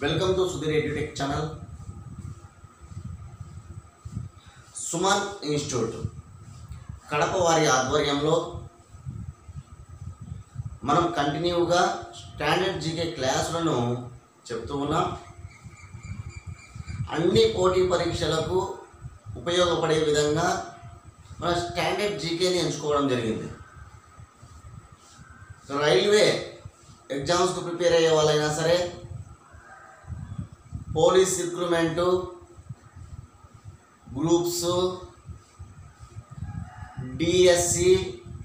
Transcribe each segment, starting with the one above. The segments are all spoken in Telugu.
Welcome to Sudheer Edutech channel Suman institute Kadapa వారి ఆధ్వర్యంలో మనం కంటిన్యూగా స్టాండర్డ్ జీకే క్లాసులను చెప్తూ ఉన్నాం అన్ని పోటీ పరీక్షలకు ఉపయోగపడే విధంగా మన స్టాండర్డ్ జీకేని ఎంచుకోవడం జరిగింది రైల్వే ఎగ్జామ్స్కు ప్రిపేర్ అయ్యే వాళ్ళైనా సరే police recruitment groups DSC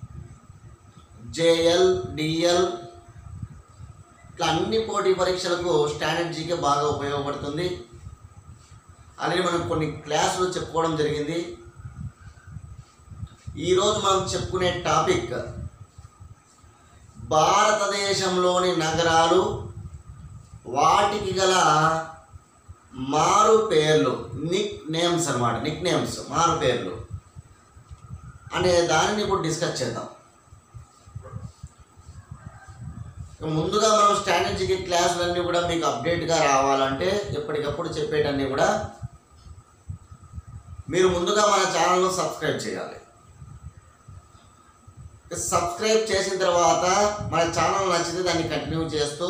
JL DL ఇట్లా అన్ని పోటీ పరీక్షలకు స్టాండర్డ్ జీకే బాగా ఉపయోగపడుతుంది అలాగే మనం కొన్ని క్లాసులు చెప్పుకోవడం జరిగింది ఈరోజు మనం చెప్పుకునే టాపిక్ భారతదేశంలోని నగరాలు వాటికి గల మారు పేర్లు నిక్ నేమ్స్ అన్నమాట నిక్ నేమ్స్ మారు పేర్లు అనే దానిని ఇప్పుడు డిస్కస్ చేద్దాం ఇక ముందుగా మనం స్టాండర్డ్ జీకే క్లాసులన్నీ కూడా మీకు అప్డేట్గా రావాలంటే ఎప్పటికప్పుడు చెప్పేటన్నీ కూడా మీరు ముందుగా మన ఛానల్ను సబ్స్క్రైబ్ చేయాలి ఇక సబ్స్క్రైబ్ చేసిన తర్వాత మన ఛానల్ నచ్చితే దాన్ని కంటిన్యూ చేస్తూ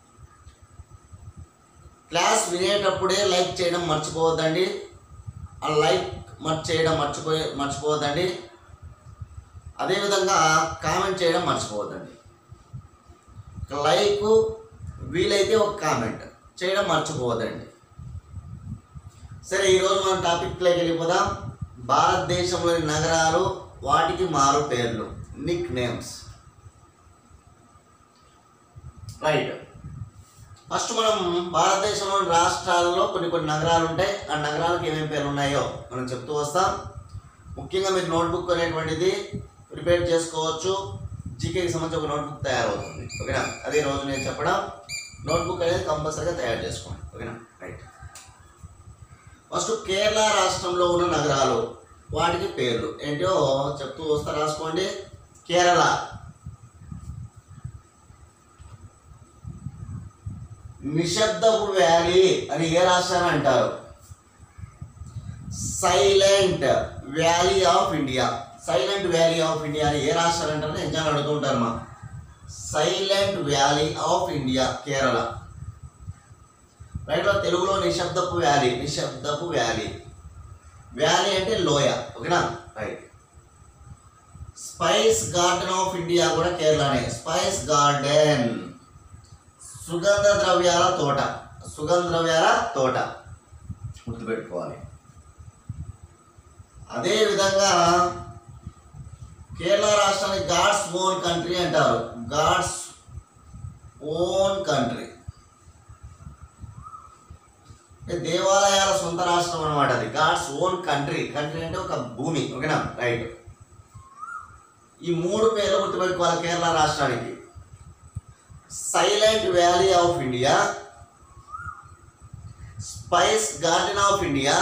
క్లాస్ వినేటప్పుడే లైక్ చేయడం మర్చిపోవద్దండి ఆ లైక్ మర్చి చేయడం మర్చిపోయి మర్చిపోవద్దండి అదేవిధంగా కామెంట్ చేయడం మర్చిపోవద్దండి ఒక లైక్ వీలైతే ఒక కామెంట్ చేయడం మర్చిపోవద్దండి సరే ఈరోజు మన టాపిక్లోకి వెళ్ళిపోదాం భారతదేశంలోని నగరాలు వాటికి మారు పేర్లు నిక్ నేమ్స్ రైట్ ఫస్ట్ మనం భారతదేశంలోని రాష్ట్రాలలో కొన్ని కొన్ని నగరాలు ఉంటాయి ఆ నగరాలకు ఏమేమి పేర్లు ఉన్నాయో మనం చెప్తూ వస్తాం ముఖ్యంగా మీరు నోట్బుక్ అనేటువంటిది ప్రిపేర్ చేసుకోవచ్చు జీకేకి సంబంధించి ఒక నోట్బుక్ తయారవుతుంది ఓకేనా అదే రోజు నేను చెప్పడం నోట్బుక్ అనేది కంపల్సరీగా తయారు చేసుకోండి ఓకేనా రైట్ ఫస్ట్ కేరళ రాష్ట్రంలో ఉన్న నగరాలు వాటికి పేర్లు ఏంటో చెప్తూ వస్తా రాసుకోండి కేరళ నిశ్శబ్దపు వ్యాలీ అని ఏ రాష్ట్రాన్ని అంటారు silent valley of India silent valley of India అని ఏ రాష్ట్రాలు అంటారు ఎగ్జామ్ అడుగుతుంటారు మా silent valley of India Kerala right తెలుగులో నిశ్శబ్దపు వ్యాలీ నిశ్శబ్దపు వ్యాలీ వ్యాలీ అంటే లోయ ఓకేనా right spice garden of India కూడా కేరళనే స్పైస్ గార్డెన్ సుగంధ ద్రవ్యాల తోట సుగంధ ద్రవ్యాల తోట గుర్తుపెట్టుకోవాలి అదే విధంగా కేరళ రాష్ట్రాన్ని గాడ్స్ ఓన్ కంట్రీ అంటారు గాడ్స్ ఓన్ కంట్రీ అంటే దేవాలయాల సొంత రాష్ట్రం అనమాట అది గాడ్స్ ఓన్ కంట్రీ కంట్రీ అంటే ఒక భూమి ఓకేనా రైట్ ఈ మూడు పేర్లు గుర్తుపెట్టుకోవాలి కేరళ రాష్ట్రానికి silent valley of India spice garden of India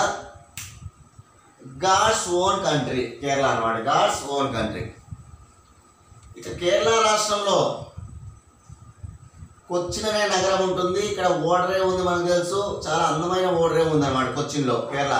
God's own country Kerala అనమాట గాడ్స్ ఓన్ కంట్రీ ఇక కేరళ రాష్ట్రంలో కొచ్చిన్ అనే నగరం ఉంటుంది ఇక్కడ ఓడరే ఉంది మనకు తెలుసు చాలా అందమైన ఓడరే ఉంది అనమాట కొచ్చిన్లో కేరళ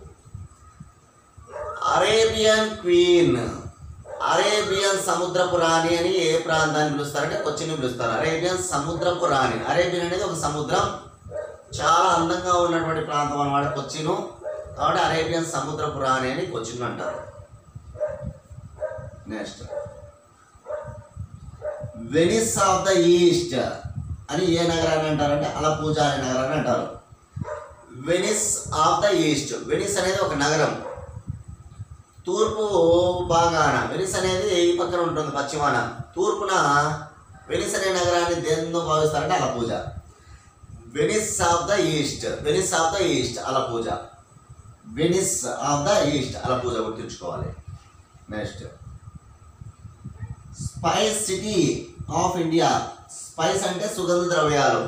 అరేబియన్ క్వీన్ అరేబియన్ సముద్రపు రాణి అని ఏ ప్రాంతాన్ని పిలుస్తారంటే కొచ్చిన్ పిలుస్తారు అరేబియన్ సముద్రపు రాణి అరేబియన్ అనేది ఒక సముద్రం చాలా అందంగా ఉన్నటువంటి ప్రాంతం అనమాట కొచ్చిను కాబట్టి అరేబియన్ సముద్రపు రాణి అని కొచ్చిన్ అంటారు next Venice of the east అని ఏ నగరాన్ని అంటారంటే అలపూజ అనే నగరాన్ని అంటారు Venice of the east Venice అనేది ఒక నగరం తూర్పు భాగాన వెనిస్ అనేది ఈ పక్కన ఉంటుంది పశ్చిమాన తూర్పున వెనిస్ అనే నగరాన్ని దేనితో భావిస్తారంటే Alappuzha Venice of the east Venice of the east Alappuzha Venice of the east Alappuzha గుర్తుంచుకోవాలి next spice city of India spice అంటే సుగంధ ద్రవ్యాలు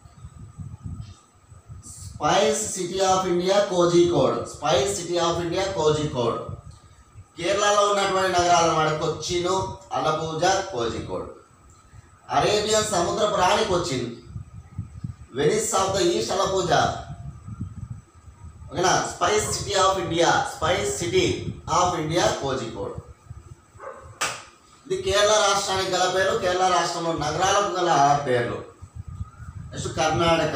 spice city of India Kozhikode spice city of India Kozhikode కేరళలో ఉన్నటువంటి నగరాలు అన్నమాట కొచ్చిను అలపూజ కోజికోడ్ అరేబియన్ సముద్రపు రాణి Cochin Venice of the east Alappuzha ఓకేనా spice city of India spice city of India Kozhikode ఇది కేరళ రాష్ట్రానికి గల పేరు కేరళ రాష్ట్రంలో నగరాలకు గల పేర్లు నెక్స్ట్ కర్ణాటక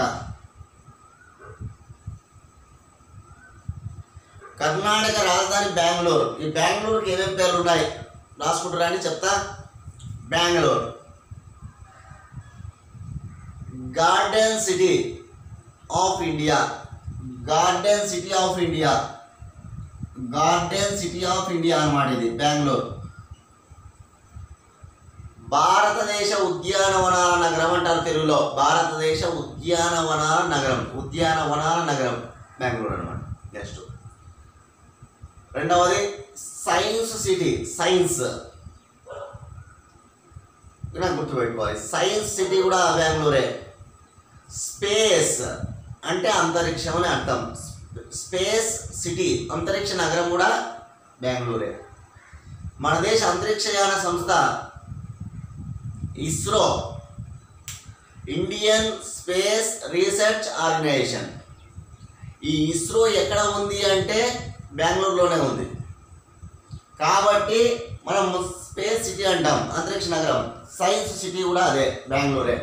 కర్ణాటక రాజధాని బెంగళూరు ఈ బెంగళూరుకి ఏమేమి పేర్లు ఉన్నాయి రాసుకుంటారా అని చెప్తా Bengaluru garden city of India garden city of India garden city of India అన్నమాట ఇది బెంగళూరు భారతదేశ ఉద్యానవనాల నగరం అంటారు తెలుగులో భారతదేశ ఉద్యానవనాల నగరం ఉద్యానవనాల నగరం బెంగళూరు అనమాట నెక్స్ట్ రెండవది సైన్స్ సిటీ సైన్స్ నాకు గుర్తుపెట్టుకోవాలి సైన్స్ సిటీ కూడా బెంగళూరే స్పేస్ అంటే అంతరిక్షం అని అర్థం స్పేస్ సిటీ అంతరిక్ష నగరం కూడా బెంగళూరే మన దేశ అంతరిక్షయాన సంస్థ ISRO Indian space research organisation ఈ ఇస్రో ఎక్కడ ఉంది అంటే బెంగళూరులోనే ఉంది కాబట్టి మనం స్పేస్ సిటీ అంటాం అంతరిక్ష నగరం సైన్స్ సిటీ కూడా అదే బెంగళూరే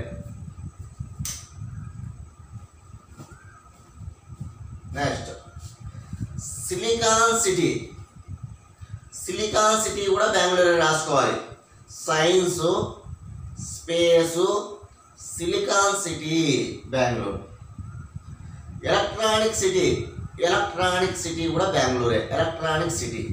next silicon city silicon city కూడా బెంగళూరు రాసుకోవాలి science space silicon city Bengaluru electronic city electronic city కూడా బెంగళూరే electronic city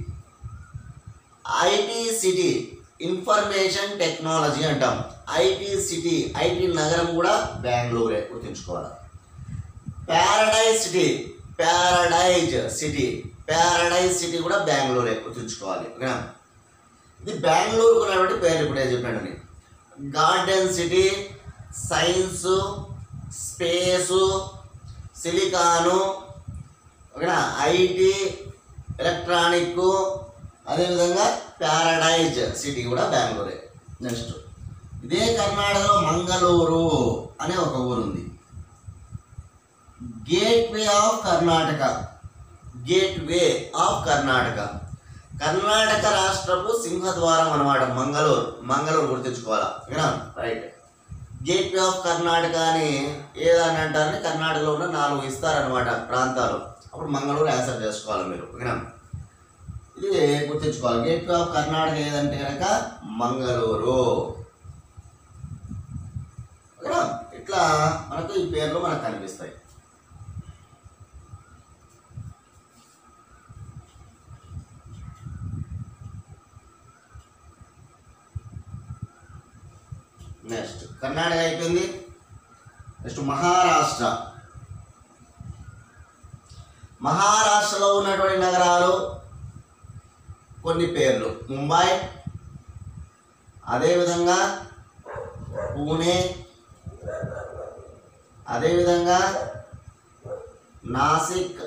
IT city information technology అంటాం ఐటీ సిటీ ఐటీ నగరం కూడా బెంగళూరే గుర్తుంచుకోవాలి paradise city paradise city paradise city కూడా బెంగళూరే గుర్తుంచుకోవాలి ఓకేనా ఇది బెంగళూరుకు ఉన్నటువంటి పేరు ఇప్పుడే చెప్పాను నేను garden city science space silicon ఓకేనా ఐటీ ఎలక్ట్రానిక్ అదేవిధంగా ప్యారడైజ్ సిటీ కూడా బెంగళూరే నెక్స్ట్ ఇదే కర్ణాటకలో మంగళూరు అనే ఒక ఊరు ఉంది gateway of Karnataka gateway of Karnataka Karnataka రాష్ట్రపు సింహద్వారం అన్నమాట మంగళూరు మంగళూరు గుర్తుంచుకోవాలా ఓకేనా రైట్ గేట్వే ఆఫ్ కర్ణాటక అని ఏదని అంటారని కర్ణాటకలో ఉన్న నాలుగు ఇస్తారనమాట ప్రాంతాలు అప్పుడు మంగళూరు ఆన్సర్ చేసుకోవాలి మీరు ఓకేనా ఇది గుర్తుంచుకోవాలి గేట్వే ఆఫ్ కర్ణాటక ఏదంటే కనుక మంగళూరు ఓకేనా ఇట్లా మనకు ఈ పేర్లు మనకు కనిపిస్తాయి నెక్స్ట్ కర్ణాటక అయిపోయింది నెక్స్ట్ మహారాష్ట్ర మహారాష్ట్రలో ఉన్నటువంటి నగరాలు కొన్ని పేర్లు ముంబై అదేవిధంగా పూణే అదేవిధంగా నాసిక్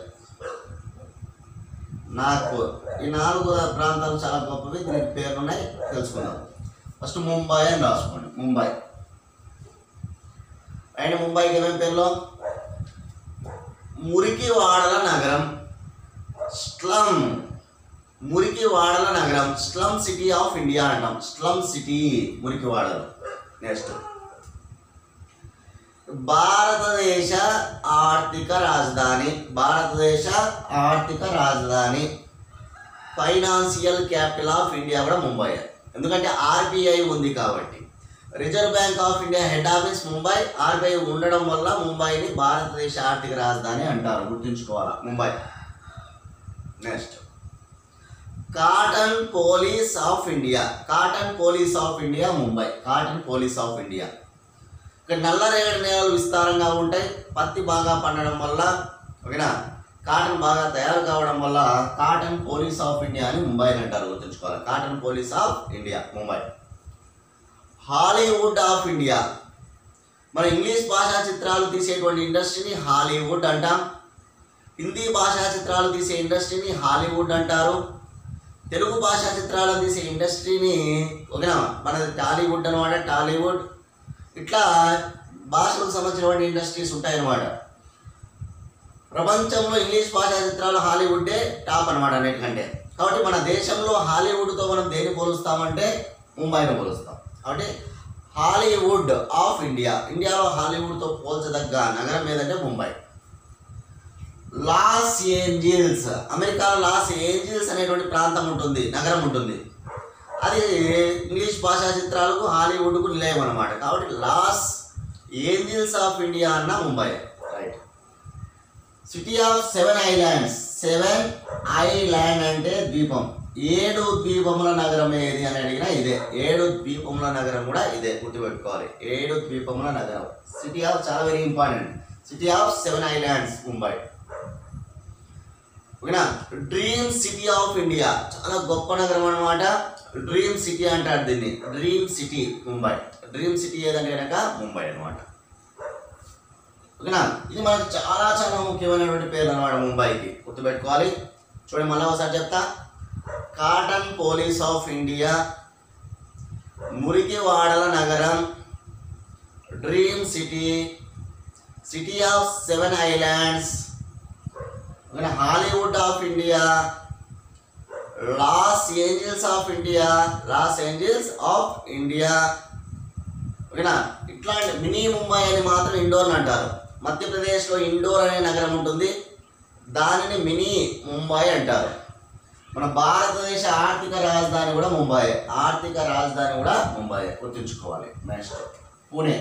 నాగ్పూర్ ఈ నాలుగు ప్రాంతాలు చాలా గొప్పవి దీనికి పేర్లు ఉన్నాయి తెలుసుకుందాం ఫస్ట్ ముంబై అని రాసుకోండి ముంబై అండ్ ముంబైకి ఏమేమి పేర్లు మురికి వాడల నగరం స్లమ్ మురికి వాడల నగరం స్లమ్ సిటీ ఆఫ్ ఇండియా అంటాం స్లమ్ సిటీ మురికి వాడలు నెక్స్ట్ భారతదేశ ఆర్థిక రాజధాని భారతదేశ ఆర్థిక రాజధాని ఫైనాన్షియల్ క్యాపిటల్ ఆఫ్ ఇండియా కూడా ముంబై ఎందుకంటే ఆర్బీఐ ఉంది కాబట్టి Reserve Bank of India head office Mumbai RBI ఉండడం వల్ల ముంబైని భారతదేశ ఆర్థిక రాజధాని అంటారు గుర్తుంచుకోవాలా Mumbai next cottonopolis of India cottonopolis of India Mumbai cottonopolis of India ఇక్కడ నల్లరేగడి నేలలు విస్తారంగా ఉంటాయి పత్తి బాగా పండడం వల్ల ఓకేనా కాటన్ బాగా తయారు కావడం వల్ల కాటన్ పోలీస్ ఆఫ్ ఇండియా అని ముంబైని అంటారు గుర్తుంచుకోవాలి cottonopolis of India Mumbai Hollywood of India మన ఇంగ్లీష్ భాషా చిత్రాలు తీసేటువంటి ఇండస్ట్రీని హాలీవుడ్ అంటాం హిందీ భాషా చిత్రాలు తీసే ఇండస్ట్రీని హాలీవుడ్ అంటారు తెలుగు భాషా చిత్రాలు తీసే ఇండస్ట్రీని ఓకేనా మనది టాలీవుడ్ అనమాట టాలీవుడ్ ఇట్లా భాషలకు సంబంధించినటువంటి ఇండస్ట్రీస్ ఉంటాయన్నమాట ప్రపంచంలో ఇంగ్లీష్ భాషా చిత్రాలు హాలీవుడ్డే టాప్ అనమాట అన్నిటికంటే కాబట్టి మన దేశంలో హాలీవుడ్తో మనం దేన్ని పోలుస్తామంటే ముంబైని పోలుస్తాం కాబట్టి హాలీవుడ్ ఆఫ్ ఇండియా ఇండియాలో హాలీవుడ్తో పోల్చదగ్గ నగరం ఏదంటే ముంబై లాస్ ఏంజిల్స్ అమెరికాలో లాస్ ఏంజిల్స్ అనేటువంటి ప్రాంతం ఉంటుంది నగరం ఉంటుంది అది ఇంగ్లీష్ భాషా చిత్రాలకు హాలీవుడ్కు నిలయం అనమాట కాబట్టి లాస్ ఏంజిల్స్ ఆఫ్ ఇండియా అన్న Mumbai right city of seven islands seven island అంటే ద్వీపం ఏడు ద్వీపముల నగరం ఏది అని అడిగినా ఇదే ఏడు ద్వీపముల నగరం కూడా ఇదే గుర్తుపెట్టుకోవాలి ఏడు ద్వీపముల నగరం సిటీ ఆఫ్ చాలా very important city of seven islands Mumbai ఓకేనా డ్రీమ్ సిటీ ఆఫ్ ఇండియా చాలా గొప్ప నగరం అనమాట డ్రీమ్ సిటీ అంటారు దీన్ని dream city Mumbai dream city ఏదంటే కనుక ముంబై అనమాట ఓకేనా ఇది మనకు చాలా చాలా ముఖ్యమైనటువంటి పేరు అనమాట ముంబైకి గుర్తుపెట్టుకోవాలి చూడండి మళ్ళీ ఒకసారి చెప్తా కాటన్ పోలీస్ ఆఫ్ ఇండియా మురికి వాడల నగరం dream city city of seven islands ఓకేనా Hollywood of India Los Angeles of India Los Angeles of India ఓకేనా ఇట్లాంటి మినీ ముంబై అని మాత్రం ఇండోర్ అని అంటారు మధ్యప్రదేశ్లో ఇండోర్ అనే నగరం ఉంటుంది దానిని మినీ ముంబై అంటారు మన భారతదేశ ఆర్థిక రాజధాని కూడా ముంబై ఆర్థిక రాజధాని కూడా ముంబై గుర్తుంచుకోవాలి నెక్స్ట్ పూణే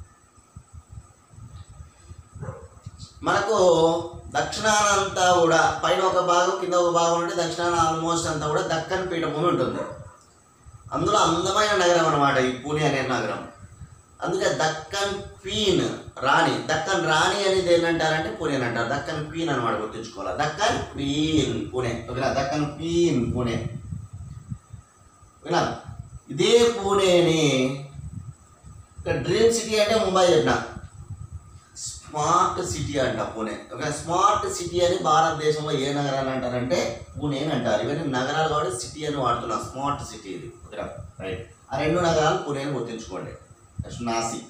మనకు దక్షిణాన అంతా కూడా పైన ఒక భాగం కింద ఒక భాగం ఉంటే దక్షిణాన ఆల్మోస్ట్ అంతా కూడా దక్కన్ పీఠభూమి ఉంటుంది అందులో అందమైన నగరం అన్నమాట ఈ పూణే అనే నగరం అందుకే దక్కన్ క్వీన్ రాణి దక్కన్ రాణి అనేది ఏంటంటారంటే పూణే అని అంటారు దక్కన్ క్వీన్ అనమాట గుర్తుంచుకోవాలి దక్కన్ క్వీన్ పూణే ఓకేనా దక్కన్ క్వీన్ పూణే ఓకేనా ఇదే పూణేని ఇక్కడ డ్రీమ్ సిటీ అంటే ముంబై చెప్పిన స్మార్ట్ సిటీ అంట పూణే ఓకే స్మార్ట్ సిటీ అని భారతదేశంలో ఏ నగరాలు అంటారంటే పూణే అని అంటారు ఇవన్నీ నగరాలు కాబట్టి సిటీ అని వాడుతున్నాం స్మార్ట్ సిటీ ఇది ఓకేనా రైట్ ఆ రెండు నగరాలు పూణేని గుర్తుంచుకోండి next Nashik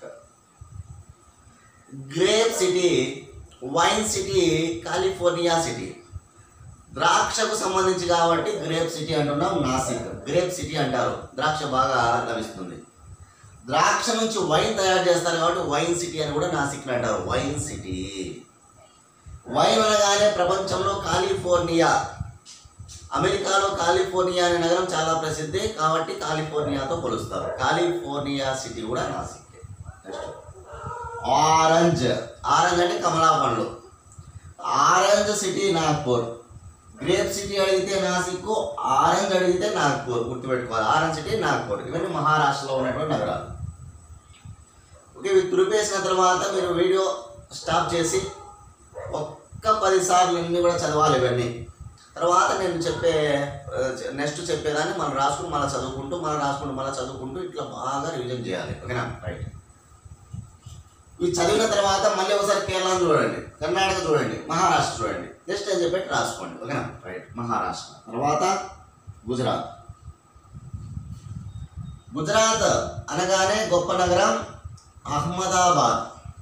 grape city wine city California city ద్రాక్షకు సంబంధించి కాబట్టి గ్రేప్ సిటీ అంటున్నాం నాసిక్ గ్రేప్ సిటీ అంటారు ద్రాక్ష బాగా లభిస్తుంది ద్రాక్ష నుంచి వైన్ తయారు చేస్తారు కాబట్టి వైన్ సిటీ అని కూడా నాసిక్ అంటారు వైన్ సిటీ వైన్ అనగానే ప్రపంచంలో కాలిఫోర్నియా అమెరికాలో కాలిఫోర్నియా అనే నగరం చాలా ప్రసిద్ధి కాబట్టి కాలిఫోర్నియాతో పోలుస్తారు కాలిఫోర్నియా సిటీ కూడా నాసిక్ నెక్స్ట్ ఆరెంజ్ ఆరెంజ్ అంటే కమలా పండ్లు orange city Nagpur grape city అడిగితే నాసిక్ ఆరెంజ్ అడిగితే నాగ్పూర్ గుర్తుపెట్టుకోవాలి ఆరెంజ్ సిటీ నాగ్పూర్ ఇవన్నీ మహారాష్ట్రలో ఉన్నటువంటి నగరాలు ఓకే ఇవి తురిపేసిన తర్వాత మీరు వీడియో స్టాప్ చేసి ఒక్క పది సార్లు ఇన్ని కూడా చదవాలి ఇవన్నీ తర్వాత నేను చెప్పే నెక్స్ట్ చెప్పేదాన్ని మనం రాసుకుని మళ్ళీ చదువుకుంటూ మనం రాసుకుంటూ మళ్ళీ చదువుకుంటూ ఇట్లా బాగా రివిజన్ చేయాలి ఓకేనా రైట్ ఇవి చదివిన తర్వాత మళ్ళీ ఒకసారి కేరళ చూడండి కర్ణాటక చూడండి మహారాష్ట్ర చూడండి నెక్స్ట్ అని చెప్పి రాసుకోండి ఓకేనా రైట్ మహారాష్ట్ర తర్వాత గుజరాత్ గుజరాత్ అనగానే గొప్ప నగరం అహ్మదాబాద్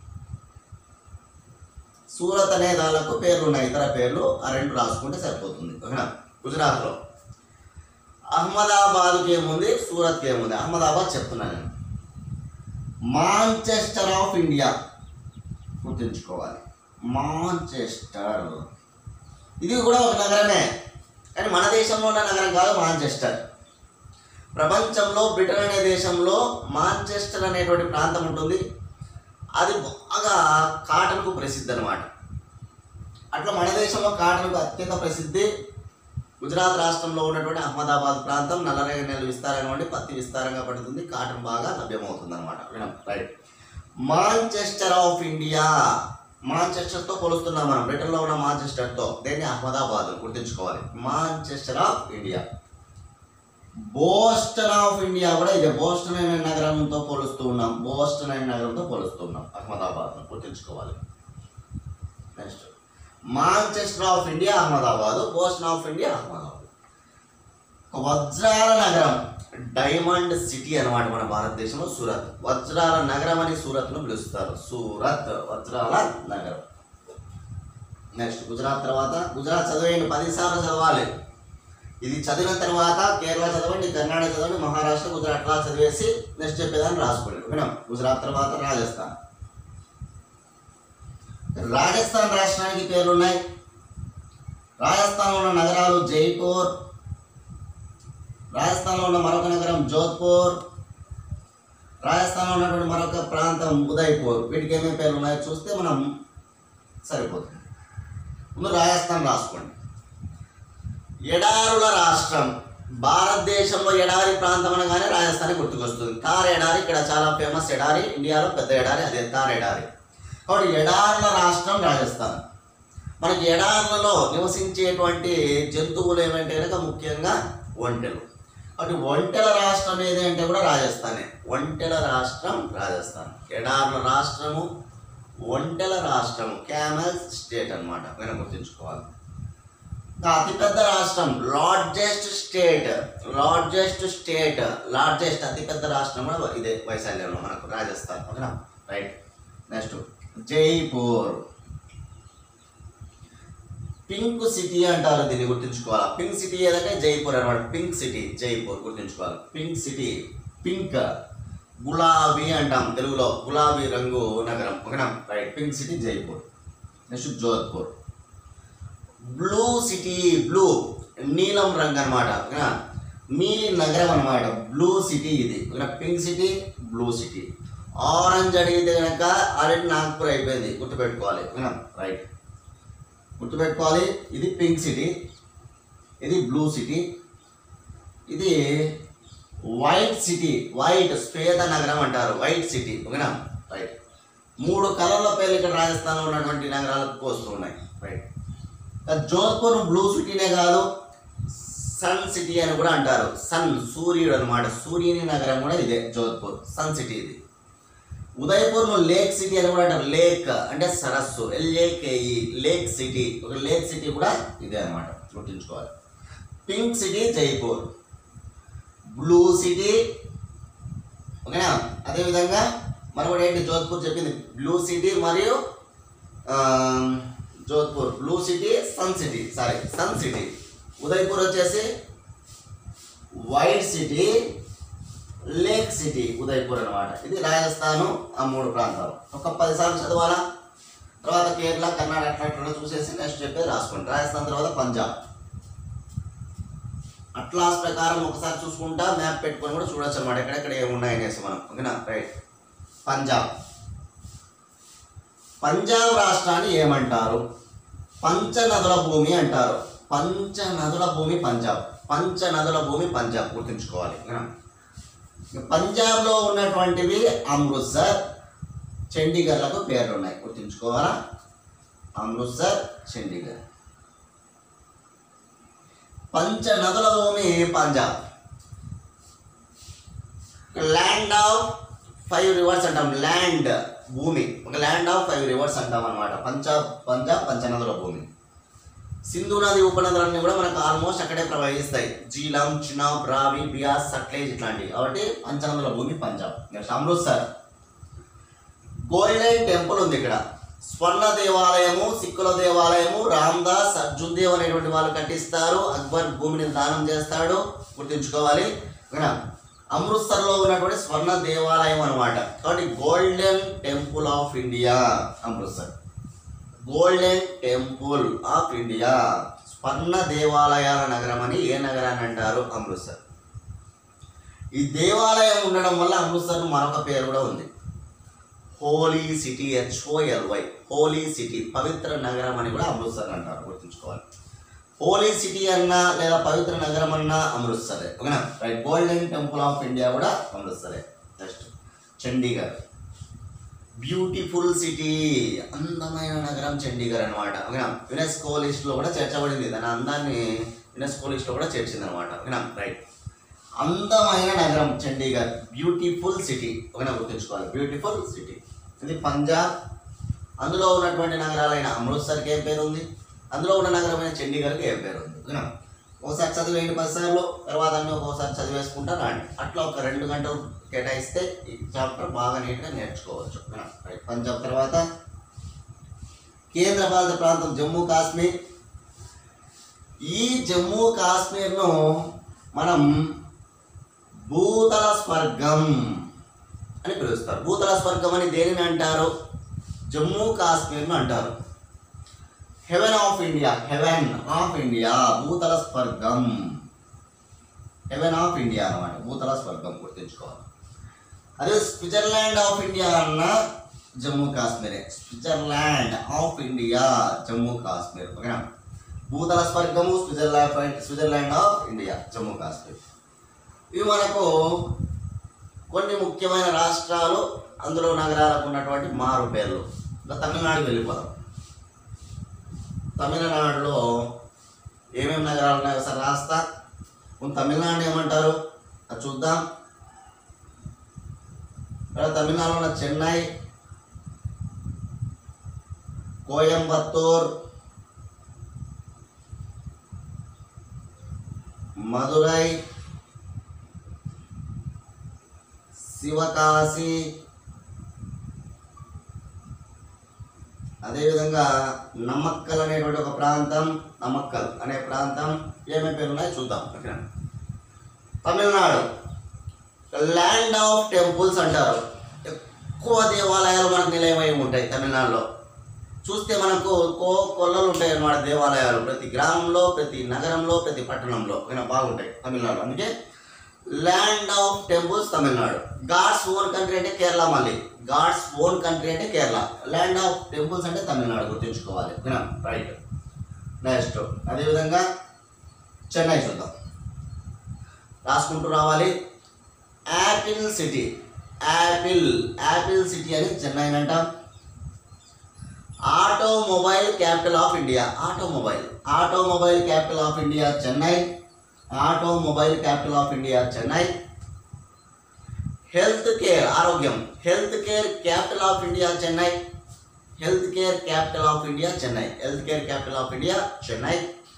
సూరత్ అనే దానికి పేర్లు ఉన్నాయి ఇతర పేర్లు ఆ రెండు రాసుకుంటే సరిపోతుంది ఓకేనా గుజరాత్లో అహ్మదాబాద్కి ఏముంది సూరత్కి ఏముంది అహ్మదాబాద్ చెప్తున్నాను నేను మాంచెస్టర్ ఆఫ్ ఇండియా గుర్తుంచుకోవాలి మాంచెస్టర్ ఇది కూడా ఒక నగరమే కానీ మన దేశంలో ఉన్న నగరం కాదు మాంచెస్టర్ ప్రపంచంలో బ్రిటన్ అనే దేశంలో మాంచెస్టర్ అనేటువంటి ప్రాంతం ఉంటుంది అది బాగా కాటన్కు ప్రసిద్ధి అనమాట అట్లా మన దేశంలో కాటన్కు అత్యంత ప్రసిద్ధి గుజరాత్ రాష్ట్రంలో ఉన్నటువంటి అహ్మదాబాద్ ప్రాంతం నల్లరేగడి నెలలు విస్తారంగా ఉండి పత్తి విస్తారంగా పడుతుంది కాటన్ బాగా లభ్యమవుతుంది అనమాట రైట్ మాంచెస్టర్ ఆఫ్ ఇండియా మాంచెస్టర్తో పోలుస్తున్నాం మనం బ్రిటన్లో ఉన్న మాంచెస్టర్తో దేన్ని అహ్మదాబాద్ గుర్తుంచుకోవాలి Manchester of India Boston of India కూడా ఇదే బోస్టన్ అనే నగరంతో పోలుస్తూ ఉన్నాం బోస్టన్ అనే నగరంతో పోలుస్తున్నాం అహ్మదాబాద్ గుర్తుంచుకోవాలి next Manchester of India Ahmedabad Boston of India Ahmedabad ఒక వజ్రాల నగరం డైమండ్ సిటీ అన్నమాట మన భారతదేశంలో సూరత్ వజ్రాల నగరం అని సూరత్ను పిలుస్తారు సూరత్ వజ్రాల నగరం నెక్స్ట్ గుజరాత్ తర్వాత గుజరాత్ చదివేయండి పదిసార్లు చదవాలి ఇది చదివిన తర్వాత కేరళ చదవండి కర్ణాటక చదవండి మహారాష్ట్ర గుజరాత్ లా చదివేసి నెక్స్ట్ చెప్పేదాన్ని రాసుకోండి ఓకేనా గుజరాత్ తర్వాత రాజస్థాన్ రాజస్థాన్ రాష్ట్రానికి పేర్లున్నాయి రాజస్థాన్లో ఉన్న నగరాలు జైపూర్ రాజస్థాన్లో ఉన్న మరొక నగరం జోధ్పూర్ రాజస్థాన్లో ఉన్నటువంటి మరొక ప్రాంతం ఉదయ్పూర్ వీటికి ఏమేమి పేర్లు ఉన్నాయో చూస్తే మనం సరిపోతుంది ముందు రాజస్థాన్ రాసుకోండి ఎడారుల రాష్ట్రం భారతదేశంలో ఎడారి ప్రాంతం అనగానే రాజస్థాన్ గుర్తుకొస్తుంది తార్ ఎడారి ఇక్కడ చాలా ఫేమస్ ఎడారి ఇండియాలో పెద్ద ఎడారి అదే తార్ ఎడారి కాబట్టి ఎడారుల రాష్ట్రం రాజస్థాన్ మనకి ఎడారులలో నివసించేటువంటి జంతువులు ఏమంటే కనుక ముఖ్యంగా ఒంటెలు అటు ఒంటెల రాష్ట్రం ఏది అంటే కూడా రాజస్థానే ఒంటెల రాష్ట్రం రాజస్థాన్ ఎడారుల రాష్ట్రము ఒంటెల రాష్ట్రము క్యామెల్స్ స్టేట్ అన్నమాట మనం గుర్తుంచుకోవాలి ఇంకా అతిపెద్ద రాష్ట్రం largest state largest state largest అతిపెద్ద రాష్ట్రం కూడా ఇదే వైశాల్యంలో మనకు రాజస్థాన్ ఓకేనా right next Jaipur pink city అంటారు దీన్ని గుర్తుంచుకోవాలి పింక్ సిటీ ఏదంటే జైపూర్ అనమాట పింక్ సిటీ జైపూర్ గుర్తుంచుకోవాలి పింక్ సిటీ పింక్ గులాబీ అంటాం తెలుగులో గులాబీ రంగు నగరం ఓకేనా right pink city Jaipur next Jodhpur blue city blue నీలం రంగు అనమాట ఓకేనా నీలి నగరం అనమాట బ్లూ సిటీ ఇది ఓకేనా pink city blue city orange అడిగితే కనుక ఆల్రెడీ నాగ్పూర్ అయిపోయింది గుర్తుపెట్టుకోవాలి ఓకేనా రైట్ గుర్తుపెట్టుకోవాలి ఇది పింక్ సిటీ ఇది బ్లూ సిటీ ఇది వైట్ సిటీ వైట్ శ్వేత నగరం అంటారు వైట్ సిటీ ఓకేనా రైట్ మూడు కలర్ల పేర్లు ఇక్కడ రాజస్థాన్లో ఉన్నటువంటి నగరాలకు వస్తూ ఉన్నాయి రైట్ జోధ్పూర్ బ్లూ సిటీనే కాదు సన్ సిటీ అని కూడా అంటారు సన్ సూర్యుడు అనమాట సూర్యుని నగరం కూడా ఇదే జోధ్పూర్ సన్ సిటీ ఇది ఉదయపూర్ను లేక్ సిటీ అని కూడా అంటారు లేక్ అంటే సరస్సు ఎల్ఏకేఈ లేక్ సిటీ ఒక లేక్ సిటీ కూడా ఇదే అనమాట గుర్తుంచుకోవాలి pink city Jaipur blue city ఓకేనా అదేవిధంగా మరొకటి ఏంటి జోధ్పూర్ చెప్పింది బ్లూ సిటీ మరియు ఆ, Jodhpur blue city sun city sorry sun city Udaipur వచ్చేసి white city lake city Udaipur అనమాట ఇది రాజస్థాను ఆ మూడు ప్రాంతాలు ఒక పదిసార్లు చదవాలా తర్వాత కేరళ కర్ణాటక అట్లా అట్లా చూసేసి నెక్స్ట్ చెప్పేది రాసుకోండి రాజస్థాన్ తర్వాత పంజాబ్ అట్లాస్ ప్రకారం ఒకసారి చూసుకుంటా మ్యాప్ పెట్టుకొని కూడా చూడొచ్చు అనమాట ఎక్కడెక్కడ ఏమున్నాయి అనేసి మనం ఓకేనా రైట్ పంజాబ్ పంజాబ్ రాష్ట్రాన్ని ఏమంటారు పంచనదుల భూమి అంటారు పంచనదుల భూమి పంజాబ్ పంచనదుల భూమి పంజాబ్ గుర్తుంచుకోవాలి ఓకేనా పంజాబ్లో ఉన్నటువంటివి అమృత్సర్ చండీగఢ్లకు పేర్లు ఉన్నాయి గుర్తుంచుకోవాలా అమృత్సర్ చండీగఢ్ పంచ నదుల భూమి Punjab land of five rivers అంటాం ల్యాండ్ భూమి ఒక ల్యాండ్ ఆఫ్ ఫైవ్ రివర్స్ అంటాం అనమాట పంజాబ్ పంజాబ్ పంచనదుల భూమి సింధు నది ఉపనదులన్నీ కూడా మనకు ఆల్మోస్ట్ అక్కడే ప్రవహిస్తాయి జీలం చినాబ్ రావి బియాస్ సట్లేజ్ ఇట్లాంటివి కాబట్టి పంచనదుల భూమి Punjab next Amritsar golden temple ఉంది ఇక్కడ స్వర్ణ దేవాలయము సిక్కుల దేవాలయము రామ్దాస్ అర్జున్దేవ్ అనేటువంటి వాళ్ళు కట్టిస్తారు అక్బర్ భూమిని దానం చేస్తాడు గుర్తుంచుకోవాలి ఓకేనా అమృత్సర్లో ఉన్నటువంటి స్వర్ణ దేవాలయం అనమాట కాబట్టి golden temple of India Amritsar golden temple of India స్వర్ణ దేవాలయాల నగరం అని ఏ నగరాన్ని అంటారు అమృత్సర్ ఈ దేవాలయం ఉండడం వల్ల అమృత్సర్ మరొక పేరు కూడా ఉంది holy city H O L Y holy city పవిత్ర నగరం అని కూడా అమృత్సర్ అంటారు గుర్తుంచుకోవాలి హోలీ సిటీ అన్నా లేదా పవిత్ర నగరం అన్నా అమృత్సరే ఓకేనా right golden temple of India కూడా అమృత్సరే నెక్స్ట్ చండీగఢ్ బ్యూటిఫుల్ సిటీ అందమైన నగరం చండీగఢ్ అనమాట ఓకేనా యునెస్కో లిస్ట్లో కూడా చేర్చబడింది దాని అందాన్ని యునెస్కో లిస్ట్లో కూడా చేర్చింది అనమాట ఓకేనా రైట్ అందమైన నగరం చండీగఢ్ బ్యూటిఫుల్ సిటీ ఓకేనా గుర్తుంచుకోవాలి బ్యూటిఫుల్ సిటీ ఇది పంజాబ్ అందులో ఉన్నటువంటి నగరాలైన అమృత్సర్కి ఏం పేరు ఉంది అందులో ఉన్న నగరమైన చండీగఢ్కి ఏం పేరు ఉంది ఓకేనా ఒకసారి చదివేయండి పది సార్లు తర్వాత అన్నీ ఒక్కోసారి చదివేసుకుంటా రాండి అట్లా ఒక రెండు గంటలు కేటాయిస్తే ఈ చాప్టర్ బాగా నీట్గా నేర్చుకోవచ్చు రైట్. పంజాబ్ తర్వాత కేంద్ర పాలిత ప్రాంతం జమ్మూ కాశ్మీర్ ఈ జమ్మూ కాశ్మీర్ను మనం భూతల స్వర్గం అని పిలుస్తారు భూతల స్వర్గం అని దేనిని అంటారు జమ్మూ కాశ్మీర్ను అంటారు heaven of India heaven of India భూతల స్వర్గం హెవెన్ ఆఫ్ ఇండియా అన్నమాట భూతల స్వర్గం గుర్తుంచుకోవాలి అదే స్విట్జర్లాండ్ ఆఫ్ ఇండియా అన్న జమ్మూ కాశ్మీరే Switzerland of India Jammu Kashmir ఓకేనా భూతల స్వర్గము Switzerland Switzerland of India Jammu Kashmir ఇవి మనకు కొన్ని ముఖ్యమైన రాష్ట్రాలు అందులో నగరాలకు ఉన్నటువంటి మారు పేర్లు ఇంకా తమిళనాడుకి వెళ్ళిపోదాం తమిళనాడులో ఏమేమి నగరాలు ఉన్నాయో ఒకసారి రాస్తా ముందు తమిళనాడు ఏమంటారు అది చూద్దాం ఇక్కడ తమిళనాడులో ఉన్న చెన్నై కోయంబత్తూర్ మదురై శివకాశి అదేవిధంగా నమ్మక్కల్ అనేటువంటి ఒక ప్రాంతం నమ్మక్కల్ అనే ప్రాంతం ఏమేమి పేరు ఉన్నాయో చూద్దాం ఓకేనా తమిళనాడు ల్యాండ్ ఆఫ్ టెంపుల్స్ అంటారు ఎక్కువ దేవాలయాలు మనకు నిలయమై ఉంటాయి తమిళనాడులో చూస్తే మనకు కో కొల్లలు ఉంటాయి అన్నమాట దేవాలయాలు ప్రతి గ్రామంలో ప్రతి నగరంలో ప్రతి పట్టణంలో ఓకేనా బాగుంటాయి తమిళనాడు అందుకే land of temples Tamil Nadu God's own country అంటే కేరళ మళ్ళీ గాడ్స్ ఓన్ కంట్రీ అంటే కేరళ ల్యాండ్ ఆఫ్ టెంపుల్స్ అంటే తమిళనాడు గుర్తుంచుకోవాలి ఓకేనా రైట్ నెక్స్ట్ అదేవిధంగా చెన్నై చూద్దాం రాసుకుంటూ రావాలి apple city apple apple city అని చెన్నై అంటాం automobile capital of India automobile automobile capital of India Chennai automobile capital of India Chennai health care ఆరోగ్యం health care capital of India Chennai health care capital of India Chennai health care capital of India Chennai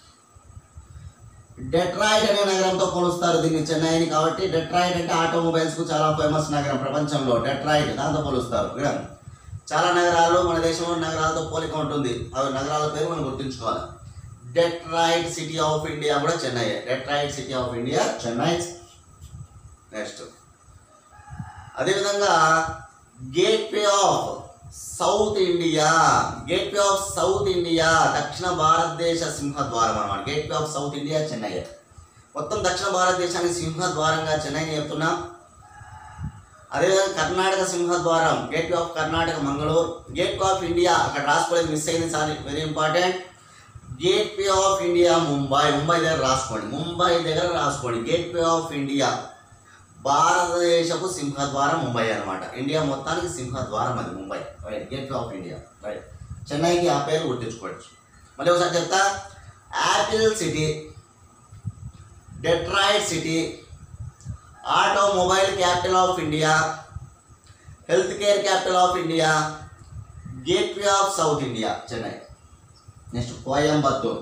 Detroit అనే నగరంతో పోలుస్తారు దీన్ని చెన్నైని కాబట్టి డెట్రాయిట్ అంటే ఆటోమొబైల్స్ కు చాలా ఫేమస్ నగరం ప్రపంచంలో డెట్రాయిట్ దాంతో పోలుస్తారు ఇక్కడ చాలా నగరాలు మన దేశంలో నగరాలతో పోలిక ఉంటుంది అవి నగరాల పేరు మనం గుర్తుంచుకోవాలి డెట్రాయిట్ సిటీ ఆఫ్ ఇండియా కూడా Chennai Detroit city of India Chennai next అదేవిధంగా gateway of south India gateway of south India దక్షిణ భారతదేశ సింహద్వారం అన్నమాట gateway of south India Chennai మొత్తం దక్షిణ భారతదేశానికి సింహద్వారంగా చెన్నైని చెప్తున్నాం అదేవిధంగా కర్ణాటక సింహద్వారం gateway of Karnataka Mangaluru gateway of India అక్కడ రాసుకోలేదు మిస్ అయింది sir very important gateway of India Mumbai Mumbai దగ్గర రాసుకోండి ముంబై దగ్గర రాసుకోండి గేట్వే ఆఫ్ ఇండియా భారతదేశపు సింహద్వారం ముంబై అన్నమాట ఇండియా మొత్తానికి సింహద్వారం అది Mumbai right gateway of India right చెన్నైకి ఆ పేరు గుర్తుంచుకోవచ్చు మళ్ళీ ఒకసారి చెప్తా apple city Detroit city automobile capital of India health care capital of India gateway of south India Chennai next Coimbatore